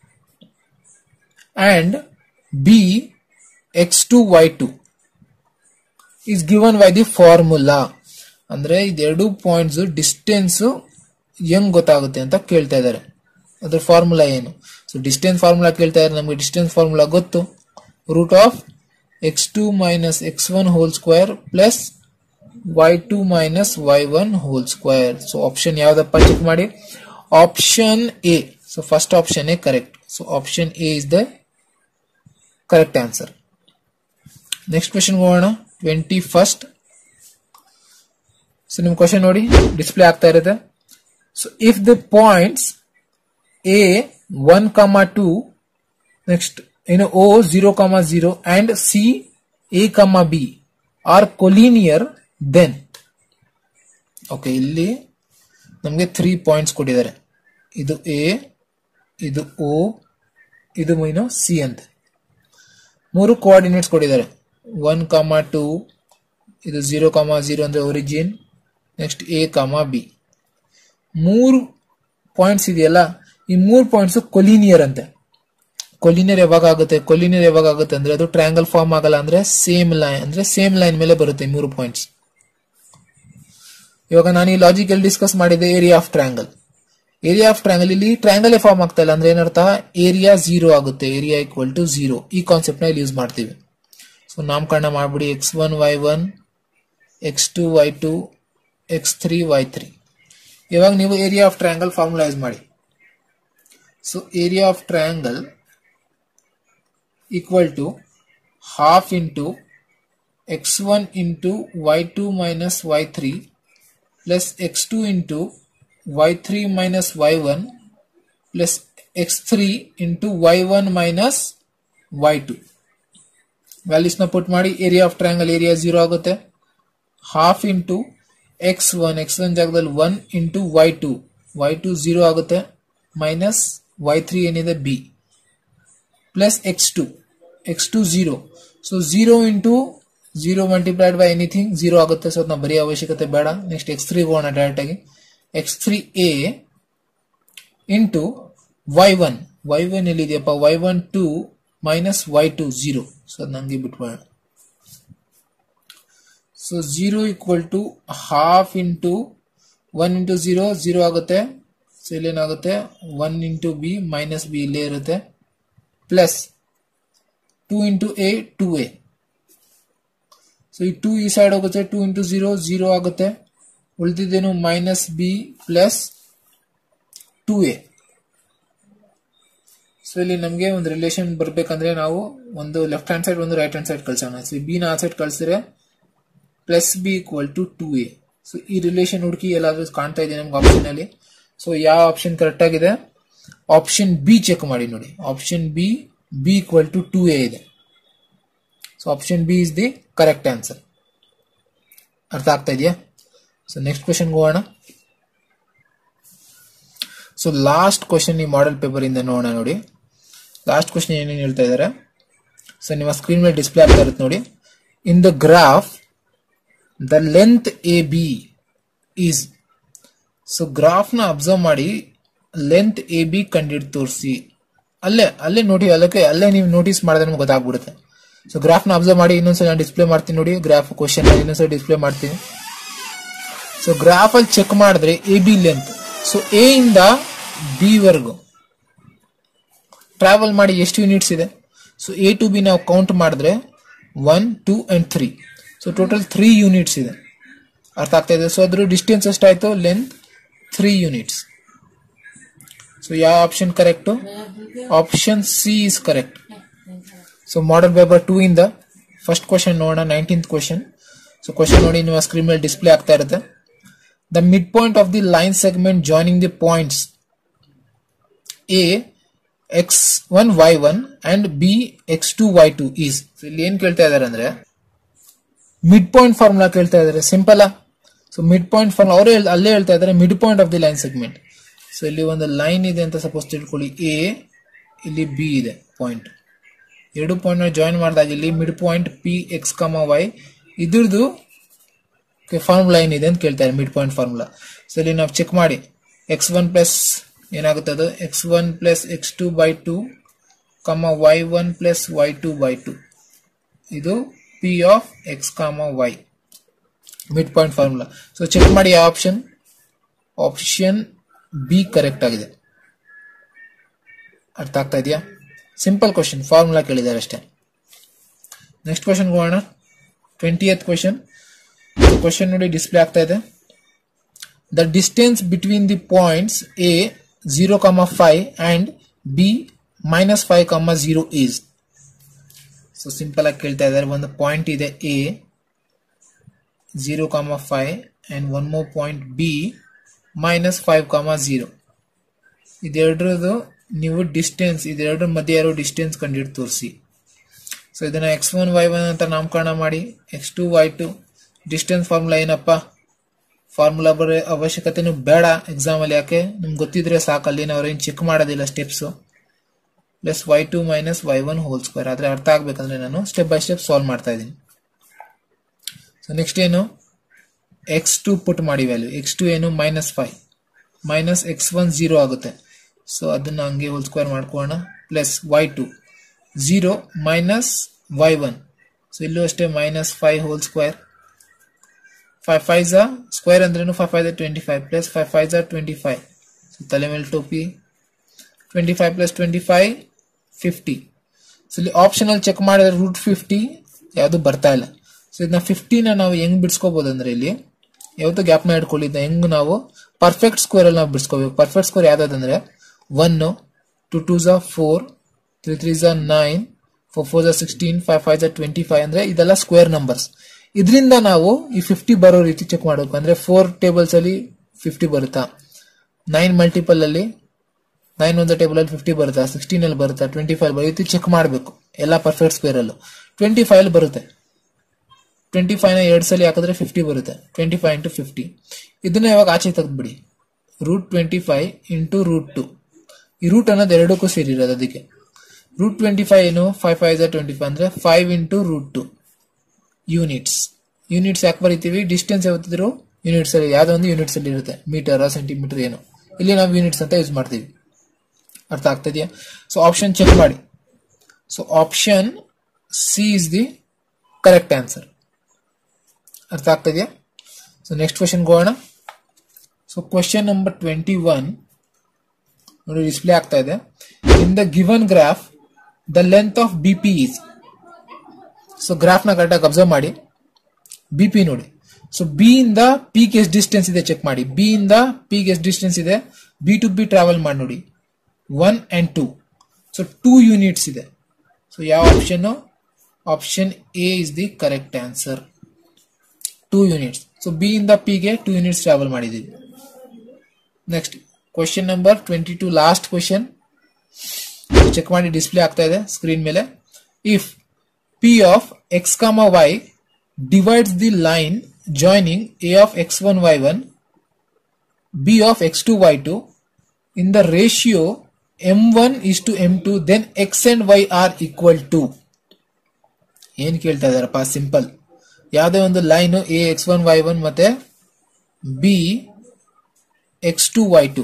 and B x two Y two is given by the formula ಅಂದ್ರೆ ಇದೆರಡು ಪಾಯಿಂಟ್ಸ್ ಡಿಸ್ಟೆನ್ಸ್ ಹೆಂಗ್ ಗೊತ್ತಾಗುತ್ತೆ ಅಂತ ಕೇಳ್ತಾ ಇದ್ದಾರೆ ಅದ್ರ ಫಾರ್ಮುಲಾ ಏನು ಸೊ ಡಿಸ್ಟೆನ್ಸ್ ಫಾರ್ಮುಲಾ ಕೇಳ್ತಾ ಇದ್ದಾರೆ ನಮಗೆ ಡಿಸ್ಟೆನ್ಸ್ ಫಾರ್ಮುಲಾ ಗೊತ್ತು root of x two minus X one whole square plus y two minus Y one whole square so option ಯಾವ್ದಪ್ಪ ಚೆಕ್ ಮಾಡಿ option A so first option A correct so option A is the correct answer next question ಹೋಗೋಣ ಟ್ವೆಂಟಿ ಫಸ್ಟ್ ಸೊ ನಿಮ್ ಕ್ವಶನ್ ನೋಡಿ ಡಿಸ್ಪ್ಲೇ ಆಗ್ತಾ ಇರುತ್ತೆ so if the points A one comma two next ಏನು O zero comma zero and C a comma b are collinear then okay ಇಲ್ಲಿ ನಮಗೆ ತ್ರೀ ಪಾಯಿಂಟ್ಸ್ ಕೊಟ್ಟಿದ್ದಾರೆ ಇದು ಎ ಇದು ಓ ಇದು ಏನು ಸಿ ಅಂತ ಮೂರು ಕೋಆರ್ಡಿನೇಟ್ಸ್ ಕೊಟ್ಟಿದ್ದಾರೆ ಒನ್ ಕಾಮ ಟೂ ಇದು ಜೀರೋ ಕಾಮ ಜೀರೋ ಅಂದ್ರೆ origin next a comma b ಮೂರು ಪಾಯಿಂಟ್ಸ್ ಇದೆಯಲ್ಲ ಈ ಮೂರು ಪಾಯಿಂಟ್ಸ್ ಕೊಲಿನಿಯರ್ ಅಂತೆ ಕೊಲಿನಿಯರ್ ಯಾವಾಗ ಆಗುತ್ತೆ ಕೊಲಿನಿಯರ್ ಯಾವಾಗ ಆಗುತ್ತೆ ಅಂದ್ರೆ ಅದು ಟ್ರಯಾಂಗಲ್ ಫಾರ್ಮ್ ಆಗಲ್ಲ ಅಂದ್ರೆ ಸೇಮ್ ಲೈನ್ ಅಂದ್ರೆ ಸೇಮ್ ಲೈನ್ ಮೇಲೆ ಬರುತ್ತೆ ಈ ಮೂರು ಪಾಯಿಂಟ್ಸ್ ಇವಾಗ ನಾನು ಈ ಲಾಜಿಕಲ್ ಡಿಸ್ಕಸ್ ಮಾಡಿದ್ದೆ area of triangle area of triangle ಇಲ್ಲಿ ಟ್ರಯಾಂಗಲ್ ಫಾರ್ಮ್ ಆಗ್ತಾ ಇಲ್ಲ ಅಂದ್ರೆ ಏನರ್ಥ ಏರಿಯಾ ಜೀರೋ ಆಗುತ್ತೆ ಏರಿಯಾ ಈಕ್ವಲ್ ಟು ಜೀರೋ ಈ ಕಾನ್ಸೆಪ್ಟ್ ನ ಇಲ್ಲಿ ಯೂಸ್ ಮಾಡ್ತೀವಿ ಸೊ ನಾಮಕರಣ ಮಾಡ್ಬಿಡಿ x one Y one x two Y two x three y three ಇವಾಗ ನೀವು area of triangle formula use ಮಾಡಿ so area of triangle equal to half into x one into y two minus y three plus x two into y three minus Y one plus x three into y one minus y two ವ್ಯಾಲ್ಯೂಸ್ನ ಪುಟ್ ಮಾಡಿ area of triangle area zero ಆಗುತ್ತೆ half into x one x one ಜಾಗದಲ್ಲಿ one into y two Y two zero ಆಗುತ್ತೆ ಮೈನಸ್ ವೈ ತ್ರೀ ಏನಿದೆ b plus x two x two zero so zero into zero multiplied by anything zero ಆಗುತ್ತೆ ಸೊ ಅದನ್ನ ಬರೀ ಅವಶ್ಯಕತೆ ಬೇಡ ನೆಕ್ಸ್ಟ್ ಎಕ್ಸ್ ತ್ರೀ ಹೋಗೋಣ ಡೈರೆಕ್ಟ್ ಆಗಿ x three a into y one Y one ಎಲ್ಲಿದೆಯಪ್ಪ y one two minus y two zero so ಅದು ನಂಗೆ ಬಿಟ್ಬೇಡ so zero equal to half into one into zero zero ಆಗುತ್ತೆ ಸೊ ಇಲ್ಲೇನಾಗುತ್ತೆ one into b minus b ಇಲ್ಲೇ ಇರುತ್ತೆ plus two into a two a so ಈ ಟೂ ಈ ಸೈಡ್ ಹೋಗುತ್ತೆ ಟೂ ಇಂಟು ಜೀರೋ ಜೀರೋ ಆಗುತ್ತೆ ಉಳಿದಿದ್ದೇನು minus b plus two a so ಇಲ್ಲಿ ನಮಗೆ ಒಂದು ರಿಲೇಷನ್ ಬರ್ಬೇಕಂದ್ರೆ ನಾವು ಒಂದು ಲೆಫ್ಟ್ ಹ್ಯಾಂಡ್ ಸೈಡ್ ಒಂದು ರೈಟ್ ಹ್ಯಾಂಡ್ ಸೈಡ್ ಕಳ್ಸೋಣ ಸೊ ಬಿ ನ ಆ ಸೈಡ್ ಕಳ್ಸಿದ್ರೆ plus b equal to two a so ಈ ರಿಲೇಷನ್ ಹುಡುಕಿ ಎಲ್ಲಾದ್ರೂ ಕಾಣ್ತಾ ಇದೆ ನಮ್ಗೆ ಆಪ್ಷನ್ ಅಲ್ಲಿ ಸೊ ಯಾವ ಆಪ್ಷನ್ ಕರೆಕ್ಟ್ ಆಗಿದೆ ಆಪ್ಷನ್ ಬಿ ಚೆಕ್ ಮಾಡಿ ನೋಡಿ option b b equal to two a ಇದೆ so option b is the correct answer ಅರ್ಥ ಆಗ್ತಾ ಇದೆಯಾ ಸೊ ನೆಕ್ಸ್ಟ್ ಕ್ವಶನ್ ಹೋಗೋಣ ಸೊ ಲಾಸ್ಟ್ ಕ್ವಶನ್ ಈ ಮಾಡೆಲ್ ಪೇಪರ್ ಇಂದ ನೋಡೋಣ ನೋಡಿ ಲಾಸ್ಟ್ ಕ್ವಶನ್ ಏನೇನು ಹೇಳ್ತಾ ಇದ್ದಾರೆ ಸೊ ನಿಮ್ಮ ಸ್ಕ್ರೀನ್ ಮೇಲೆ ಡಿಸ್ಪ್ಲೇ ಆಗ್ತಾ ಇರುತ್ತೆ ನೋಡಿ in the graph the length a b is so ಗ್ರಾಫ್ನ ಅಬ್ಸರ್ವ್ ಮಾಡಿ ಲೆಂತ್ ಎ ಬಿ ಕಂಡಿಡ್ ತೋರಿಸಿ ಅಲ್ಲೇ ಅಲ್ಲೇ ನೋಡಿ ಅಲ್ಲಕ್ಕೆ ಅಲ್ಲೇ ನೀವು ನೋಟಿಸ್ ಮಾಡಿದ್ರೆ ನಿಮ್ಗೆ ಗೊತ್ತಾಗ್ಬಿಡುತ್ತೆ ಸೊ ಗ್ರಾಫ್ನ ಅಬ್ಸರ್ವ್ ಮಾಡಿ ಇನ್ನೊಂದ್ಸಲ ನಾನು ಡಿಸ್ಪ್ಲೇ ಮಾಡ್ತೀನಿ ನೋಡಿ ಗ್ರಾಫ್ ಕ್ವಶನ್ ಇನ್ನೊಂದ್ಸಲ ಡಿಸ್ಪ್ಲೇ ಮಾಡ್ತೀನಿ ಸೊ ಗ್ರಾಫ್ ಅಲ್ಲಿ ಚೆಕ್ ಮಾಡಿದ್ರೆ a b length so a ಇಂದ ಬಿ ವರ್ಗು ಟ್ರಾವೆಲ್ ಮಾಡಿ ಎಷ್ಟು ಯೂನಿಟ್ಸ್ ಇದೆ ಸೊ ಎ ಟು ಬಿ ನಾವು ಕೌಂಟ್ ಮಾಡಿದ್ರೆ one two and three so total three units ಇದೆ ಅರ್ಥ ಆಗ್ತಾ ಇದೆ ಸೊ ಅದ್ರ ಡಿಸ್ಟೆನ್ಸ್ ಎಷ್ಟಾಯ್ತು ಲೆಂತ್ ತ್ರೀ ಯೂನಿಟ್ಸ್ ಸೊ ಯಾವ option correct option C is correct so model paper two ಇಂದ ಫಸ್ಟ್ ಕ್ವಶನ್ ನೋಡೋಣ ನೈನ್ಟೀನ್ತ್ ಕ್ವಶನ್ ಸೊ ಕ್ವಶನ್ ನೋಡಿ ನೀವು ಸ್ಕ್ರೀನ್ ಮೇಲೆ ಡಿಸ್ಪ್ಲೇ ಆಗ್ತಾ ಇರುತ್ತೆ the mid point of the line segment joining the points A x one Y one and B x two Y two is ಇಲ್ಲಿ ಏನ್ ಕೇಳ್ತಾ ಇದಾರೆ ಅಂದ್ರೆ ಮಿಡ್ ಪಾಯಿಂಟ್ ಫಾರ್ಮುಲಾ ಕೇಳ್ತಾ ಇದಾರೆ simple so mid point formula ಅವರೇ ಅಲ್ಲೇ ಹೇಳ್ತಾ ಇದಾರೆ mid point of the line segment so ಇಲ್ಲಿ ಒಂದು ಲೈನ್ ಇದೆ ಅಂತ ಸಪೋಸ್ ತಿಳ್ಕೊಳ್ಳಿ ಎ ಇಲ್ಲಿ ಬಿ ಇದೆ ಪಾಯಿಂಟ್ ಎರಡು ಪಾಯಿಂಟ್ ಜಾಯಿನ್ ಮಾಡಿದಾಗ ಇಲ್ಲಿ mid point p x comma y ಇದ್ರದ್ದು ಫಾರ್ಮುಲಾ ಏನಿದೆ ಅಂತ ಕೇಳ್ತಾರೆ ಮಿಡ್ ಪಾಯಿಂಟ್ ಫಾರ್ಮುಲಾ ಸೊ ಇಲ್ಲಿ ನಾವು ಚೆಕ್ ಮಾಡಿ ಎಕ್ಸ್ ಒನ್ ಪ್ಲಸ್ ಏನಾಗುತ್ತೆ ಅದು x one plus x two by two comma y one plus y two by two ಇದು p of X comma y mid point formula so check ಮಾಡಿ ಯಾವ ಆಪ್ಷನ್ ಆಪ್ಷನ್ ಬಿ ಕರೆಕ್ಟ್ ಆಗಿದೆ ಅರ್ಥ ಆಗ್ತಾ ಇದೆಯಾ ಸಿಂಪಲ್ ಕ್ವಶನ್ ಫಾರ್ಮುಲಾ ಕೇಳಿದ್ದಾರೆ ಅಷ್ಟೇ ನೆಕ್ಸ್ಟ್ ಕ್ವಶನ್ ಹೋಗೋಣ ಟ್ವೆಂಟಿ ಏತ್ ಕ್ವಶನ್ ಕ್ವಶನ್ ನೋಡಿ ಡಿಸ್ಪ್ಲೇ ಆಗ್ತಾ ಇದೆ the distance between the points a zero comma five and b minus five comma zero is so simple ಆಗಿ ಕೇಳ್ತಾ ಇದ್ದಾರೆ ಒಂದು ಪಾಯಿಂಟ್ ಇದೆ a zero comma five and one more point b minus five comma zero ಇದೆರಡರದು ನೀವು ಡಿಸ್ಟೆನ್ಸ್ ಇದೆರಡರ ಮಧ್ಯೆ ಯಾರೋ ಡಿಸ್ಟೆನ್ಸ್ ಕಂಡಿಟ್ಟು ತೋರಿಸಿ ಸೊ ಇದನ್ನ ಎಕ್ಸ್ ಒನ್ ವೈ ಒನ್ ಅಂತ ನಾಮಕರಣ ಮಾಡಿ x two Y two distance formula ಏನಪ್ಪ ಫಾರ್ಮುಲಾ ಬರೋ ಅವಶ್ಯಕತೆನೂ ಬೇಡ ಎಕ್ಸಾಮ್ ಅಲ್ಲಿ ಯಾಕೆ ನಿಮ್ಗೆ ಗೊತ್ತಿದ್ರೆ ಸಾಕು ಅಲ್ಲಿ ಅವ್ರೇನು ಚೆಕ್ ಮಾಡೋದಿಲ್ಲ steps plus y two minus Y one whole square ಆದ್ರೆ ಅರ್ಥ ಆಗ್ಬೇಕಂದ್ರೆ ನಾನು ಸ್ಟೆಪ್ ಬೈ ಸ್ಟೆಪ್ ಸಾಲ್ವ್ ಮಾಡ್ತಾ ಇದ್ದೀನಿ ಸೊ ನೆಕ್ಸ್ಟ್ ಏನು ಎಕ್ಸ್ ಟು ಪುಟ್ ಮಾಡಿ ವ್ಯಾಲ್ಯೂ ಎಕ್ಸ್ ಟು ಏನು minus five minus X one zero ಆಗುತ್ತೆ ಸೊ ಅದನ್ನ ಹಂಗೆ ಹೋಲ್ ಸ್ಕ್ವೇರ್ ಮಾಡ್ಕೊಳ್ಳೋಣ plus y two zero minus Y one so ಇಲ್ಲೂ ಅಷ್ಟೇ minus five whole square five five ಝಾ ಸ್ಕ್ವೇರ್ ಅಂದ್ರೇನು five five twenty five plus five five ಝಾ ಟ್ವೆಂಟಿ ಫೈವ್ ಸೊ ತಲೆ ಮೇಲೆ ಟೋಪಿ twenty five plus twenty five fifty so ಇಲ್ಲಿ ಆಪ್ಷನಲ್ಲಿ ಚೆಕ್ ಮಾಡಿದ್ರೆ ರೂಟ್ ಫಿಫ್ಟಿ ಯಾವುದು ಬರ್ತಾ ಇಲ್ಲ ಸೊ ಇದನ್ನ ಫಿಫ್ಟಿನ ನಾವು ಹೆಂಗ್ ಬಿಡಿಸ್ಕೋಬಹುದು ಅಂದ್ರೆ ಇಲ್ಲಿ ಯಾವತ್ತು ಗ್ಯಾಪ್ನ ಇಟ್ಕೊಳ್ಳಿದ್ದ ಹೆಂಗ್ ನಾವು ಪರ್ಫೆಕ್ಟ್ ಸ್ಕೋರ್ ಅಲ್ಲಿ ನಾವು ಬಿಡಿಸ್ಕೋಬೇಕು ಪರ್ಫೆಕ್ಟ್ ಸ್ಕೋರ್ ಯಾವ್ದಂದ್ರೆ ಒನ್ ಟು ಟೂ ಝಾ ಫೋರ್ ತ್ರೀ ತ್ರೀ ಝಾ ನೈನ್ ಫೋರ್ ಫೋರ್ ಝಾ ಸಿಕ್ಸ್ಟೀನ್ ಫೈವ್ ಫೈವ್ ಝಾ ಟ್ವೆಂಟಿ ಫೈವ್ ಅಂದ್ರೆ ಇದೆಲ್ಲ ಸ್ಕ್ವೇರ್ ನಂಬರ್ಸ್ ಇದರಿಂದ ನಾವು ಈ ಫಿಫ್ಟಿ ಬರೋ ರೀತಿ ಚೆಕ್ ಮಾಡಬೇಕು ಅಂದ್ರೆ ಫೋರ್ ಟೇಬಲ್ಸ್ ಅಲ್ಲಿ ಫಿಫ್ಟಿ ಬರುತ್ತಾ ನೈನ್ ಮಲ್ಟಿಪಲ್ ಅಲ್ಲಿ ನೈನ್ ಒಂದು ಟೇಬಲ್ ಅಲ್ಲಿ ಫಿಫ್ಟಿ ಬರುತ್ತಾ ಸಿಕ್ಸ್ಟೀನ್ ಅಲ್ಲಿ ಬರುತ್ತಾ ಟ್ವೆಂಟಿ ಫೈವ್ ಬರುತ್ತೆ ಚೆಕ್ ಮಾಡಬೇಕು ಎಲ್ಲ ಪರ್ಫೆಕ್ಟ್ ಸ್ಕ್ವೇರ್ ಅಲ್ಲೂ ಟ್ವೆಂಟಿ ಫೈವ್ ಅಲ್ಲಿ ಬರುತ್ತೆ ಟ್ವೆಂಟಿ ಫೈವ್ ನ ಎರಡು ಸಲ ಹಾಕಿದ್ರೆ ಫಿಫ್ಟಿ ಬರುತ್ತೆ ಟ್ವೆಂಟಿ ಫೈವ್ ಇಂಟು ಫಿಫ್ಟಿ ಇದನ್ನ ಇವಾಗ ಆಚೆ ತೆಗೆದ್ಬಿಡಿ root twenty five into root two ಈ ರೂಟ್ ಅನ್ನೋದು ಎರಡಕ್ಕೂ ಸೇರಿರೋದು ಅದಕ್ಕೆ ರೂಟ್ ಟ್ವೆಂಟಿ ಫೈವ್ ಏನು ಫೈವ್ ಫೈವ್ ಟ್ವೆಂಟಿ ಫೈವ್ ಅಂದ್ರೆ five into root two units units ಯಾಕೆ ಬರೀತೀವಿ ಡಿಸ್ಟೆನ್ಸ್ ಯಾವತ್ತಿದ್ರು ಯೂನಿಟ್ಸ್ ಅಲ್ಲಿ ಯಾವ್ದೋ ಒಂದು ಯೂನಿಟ್ಸ್ ಅಲ್ಲಿ ಇರುತ್ತೆ ಮೀಟರ್ ಸೆಂಟಿಮೀಟರ್ ಏನು ಇಲ್ಲಿ ನಾವು ಯೂನಿಟ್ಸ್ ಅಂತ ಯೂಸ್ ಮಾಡ್ತೀವಿ ಅರ್ಥ ಆಗ್ತದೆಯಾ ಸೊ ಆಪ್ಷನ್ ಚೆಕ್ ಮಾಡಿ so option C is the correct answer ಅರ್ಥ ಆಗ್ತದೆಯಾ ಸೊ ನೆಕ್ಸ್ಟ್ ಕ್ವಶನ್ ಹೋಗೋಣ so question number twenty one ನೋಡಿ ಡಿಸ್ಪ್ಲೇ ಆಗ್ತಾ ಇದೆ in the given graph the length of b p is so ಗ್ರಾಫ್ನ ಕರೆಕ್ಟಾಗಿ ಅಬ್ಸರ್ವ್ ಮಾಡಿ ಬಿ ಪಿ ನೋಡಿ ಸೊ ಬಿ ಇಂದ ಪಿಗೆ ಎಷ್ಟು ಡಿಸ್ಟೆನ್ಸ್ ಇದೆ ಚೆಕ್ ಮಾಡಿ ಬಿ ಇಂದ ಪಿಗೆ ಎಷ್ಟು ಡಿಸ್ಟೆನ್ಸ್ ಇದೆ ಬಿ ಟು ಬಿ ಟ್ರಾವೆಲ್ ಮಾಡಿ ನೋಡಿ one and two so two units ಇದೆ ಸೊ ಯಾವ option option A is the correct answer two units so b ಇಂದ ಪಿಗೆ ಟೂ ಯೂನಿಟ್ಸ್ ಟ್ರಾವೆಲ್ ಮಾಡಿದ್ದೀವಿ next question number twenty two last question check ಮಾಡಿ ಡಿಸ್ಪ್ಲೇ ಆಗ್ತಾ ಇದೆ ಸ್ಕ್ರೀನ್ ಮೇಲೆ if p of X comma y divides the line joining a of x1 y1 b of x2 y2 in the ratio m1 is to m2 then x and y are equal to ಏನ್ ಕೇಳ್ತಾ ಇದಾರಪ್ಪ ಸಿಂಪಲ್ ಯಾವುದೇ ಒಂದು line a x one Y one ಮತ್ತೆ b x two Y two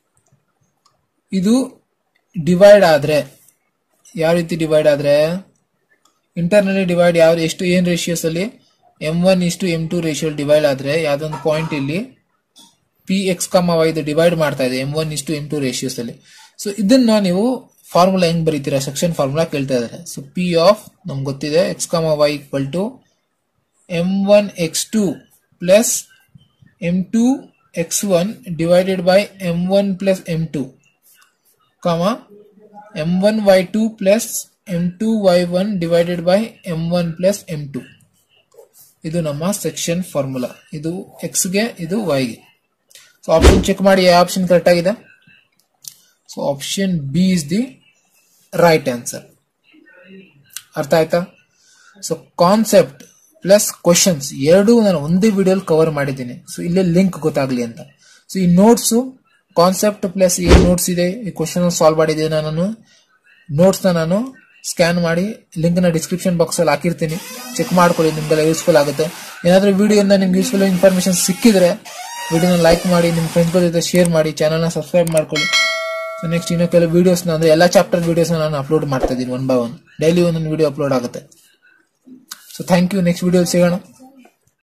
ಇದು ಡಿವೈಡ್ ಆದ್ರೆ ಯಾವ ರೀತಿ ಡಿವೈಡ್ ಆದ್ರೆ ಇಂಟರ್ನಲಿ ಡಿವೈಡ್ ಯಾವ ಎಷ್ಟು ಏನ್ ರೇಷಿಯೋಸ್ ಅಲ್ಲಿ ಎಂ ಒನ್ ಇಷ್ಟು ಎಂ ಟು ರೇಷಿಯೋ ಡಿವೈಡ್ ಆದ್ರೆ ಯಾವ್ದೊಂದು ಪಾಯಿಂಟ್ ಇಲ್ಲಿ ಪಿ ಎಕ್ಸ್ ಕಮ ವೈ ಇದು ಡಿವೈಡ್ ಮಾಡ್ತಾ ಇದೆ ಎಂ ಒನ್ ಇಷ್ಟು ಎಂ ಟು ರೇಷಿಯೋಸ್ ಅಲ್ಲಿ ಸೊ ಇದನ್ನ ನೀವು ಫಾರ್ಮುಲಾ ಹೆಂಗ್ ಬರೀತೀರಾ ಸೆಕ್ಷನ್ ಫಾರ್ಮುಲಾ ಕೇಳ್ತಾ ಇದಾರೆ ಸೊ ಪಿ ಆಫ್ ನಮ್ಗೆ ಗೊತ್ತಿದೆ x comma y equal to m one x two plus m two x one divided by m one plus m two comma m one y two plus m two y one divided by m one plus m two ಇದು ನಮ್ಮ ಸೆಕ್ಷನ್ ಫಾರ್ಮುಲಾ ಇದು ಎಕ್ಸ್ಗೆ ಇದು ವೈಗೆ ಸೊ ಆಪ್ಷನ್ ಚೆಕ್ ಮಾಡಿ ಯಾವ ಆಪ್ಷನ್ ಕರೆಕ್ಟ್ ಆಗಿದೆ so option b is the right answer ಅರ್ಥ ಆಯ್ತಾ ಸೊ ಕಾನ್ಸೆಪ್ಟ್ ಪ್ಲಸ್ ಕ್ವಶನ್ಸ್ ಎರಡೂ ನಾನು ಒಂದೇ ವಿಡಿಯೋಲಿ ಕವರ್ ಮಾಡಿದ್ದೀನಿ ಸೊ ಇಲ್ಲೇ ಲಿಂಕ್ ಗೊತ್ತಾಗ್ಲಿ ಅಂತ ಸೊ ಈ ನೋಟ್ಸ್ ಕಾನ್ಸೆಪ್ಟ್ ಪ್ಲಸ್ ಏನ್ ನೋಟ್ಸ್ ಇದೆ ಈ ಕ್ವಶನ್ ಸಾಲ್ವ್ ಮಾಡಿದ್ದೀನಿ ನಾನು ನೋಟ್ಸ್ ನಾನು ಸ್ಕ್ಯಾನ್ ಮಾಡಿ ಲಿಂಕ್ ನ ಡಿಸ್ಕ್ರಿಪ್ಷನ್ ಬಾಕ್ಸ್ ಅಲ್ಲಿ ಹಾಕಿರ್ತೀನಿ ಚೆಕ್ ಮಾಡ್ಕೊಳ್ಳಿ ನಿಮ್ಗೆಲ್ಲ ಯೂಸ್ಫುಲ್ ಆಗುತ್ತೆ ಏನಾದ್ರೂ ವಿಡಿಯೋಯಿಂದ ನಿಮ್ಗೆ ಯೂಸ್ಫುಲ್ ಇನ್ಫಾರ್ಮೇಶನ್ ಸಿಕ್ಕಿದ್ರೆ ವಿಡಿಯೋನ ಲೈಕ್ ಮಾಡಿ ನಿಮ್ಮ ಫ್ರೆಂಡ್ಸ್ ಜೊತೆ ಶೇರ್ ಮಾಡಿ ಚಾನಲ್ನ ಸಬ್ಸ್ಕ್ರೈಬ್ ಮಾಡ್ಕೊಳ್ಳಿ ಸೊ ನೆಕ್ಸ್ಟ್ ಇನ್ನೂ ಕೆಲವು ವಿಡಿಯೋಸ್ನ ಅಂದ್ರೆ ಎಲ್ಲ ಚಾಪ್ಟರ್ ವಿಡಿಯೋಸ್ನ ನಾನು ಅಪ್ಲೋಡ್ ಮಾಡ್ತಾ ಇದ್ದೀನಿ ಒನ್ ಬೈ ಒನ್ ಡೈಲಿ ಒಂದೊಂದು ವಿಡಿಯೋ ಅಪ್ಲೋಡ್ ಆಗುತ್ತೆ so thank you next video ಸಿಗೋಣ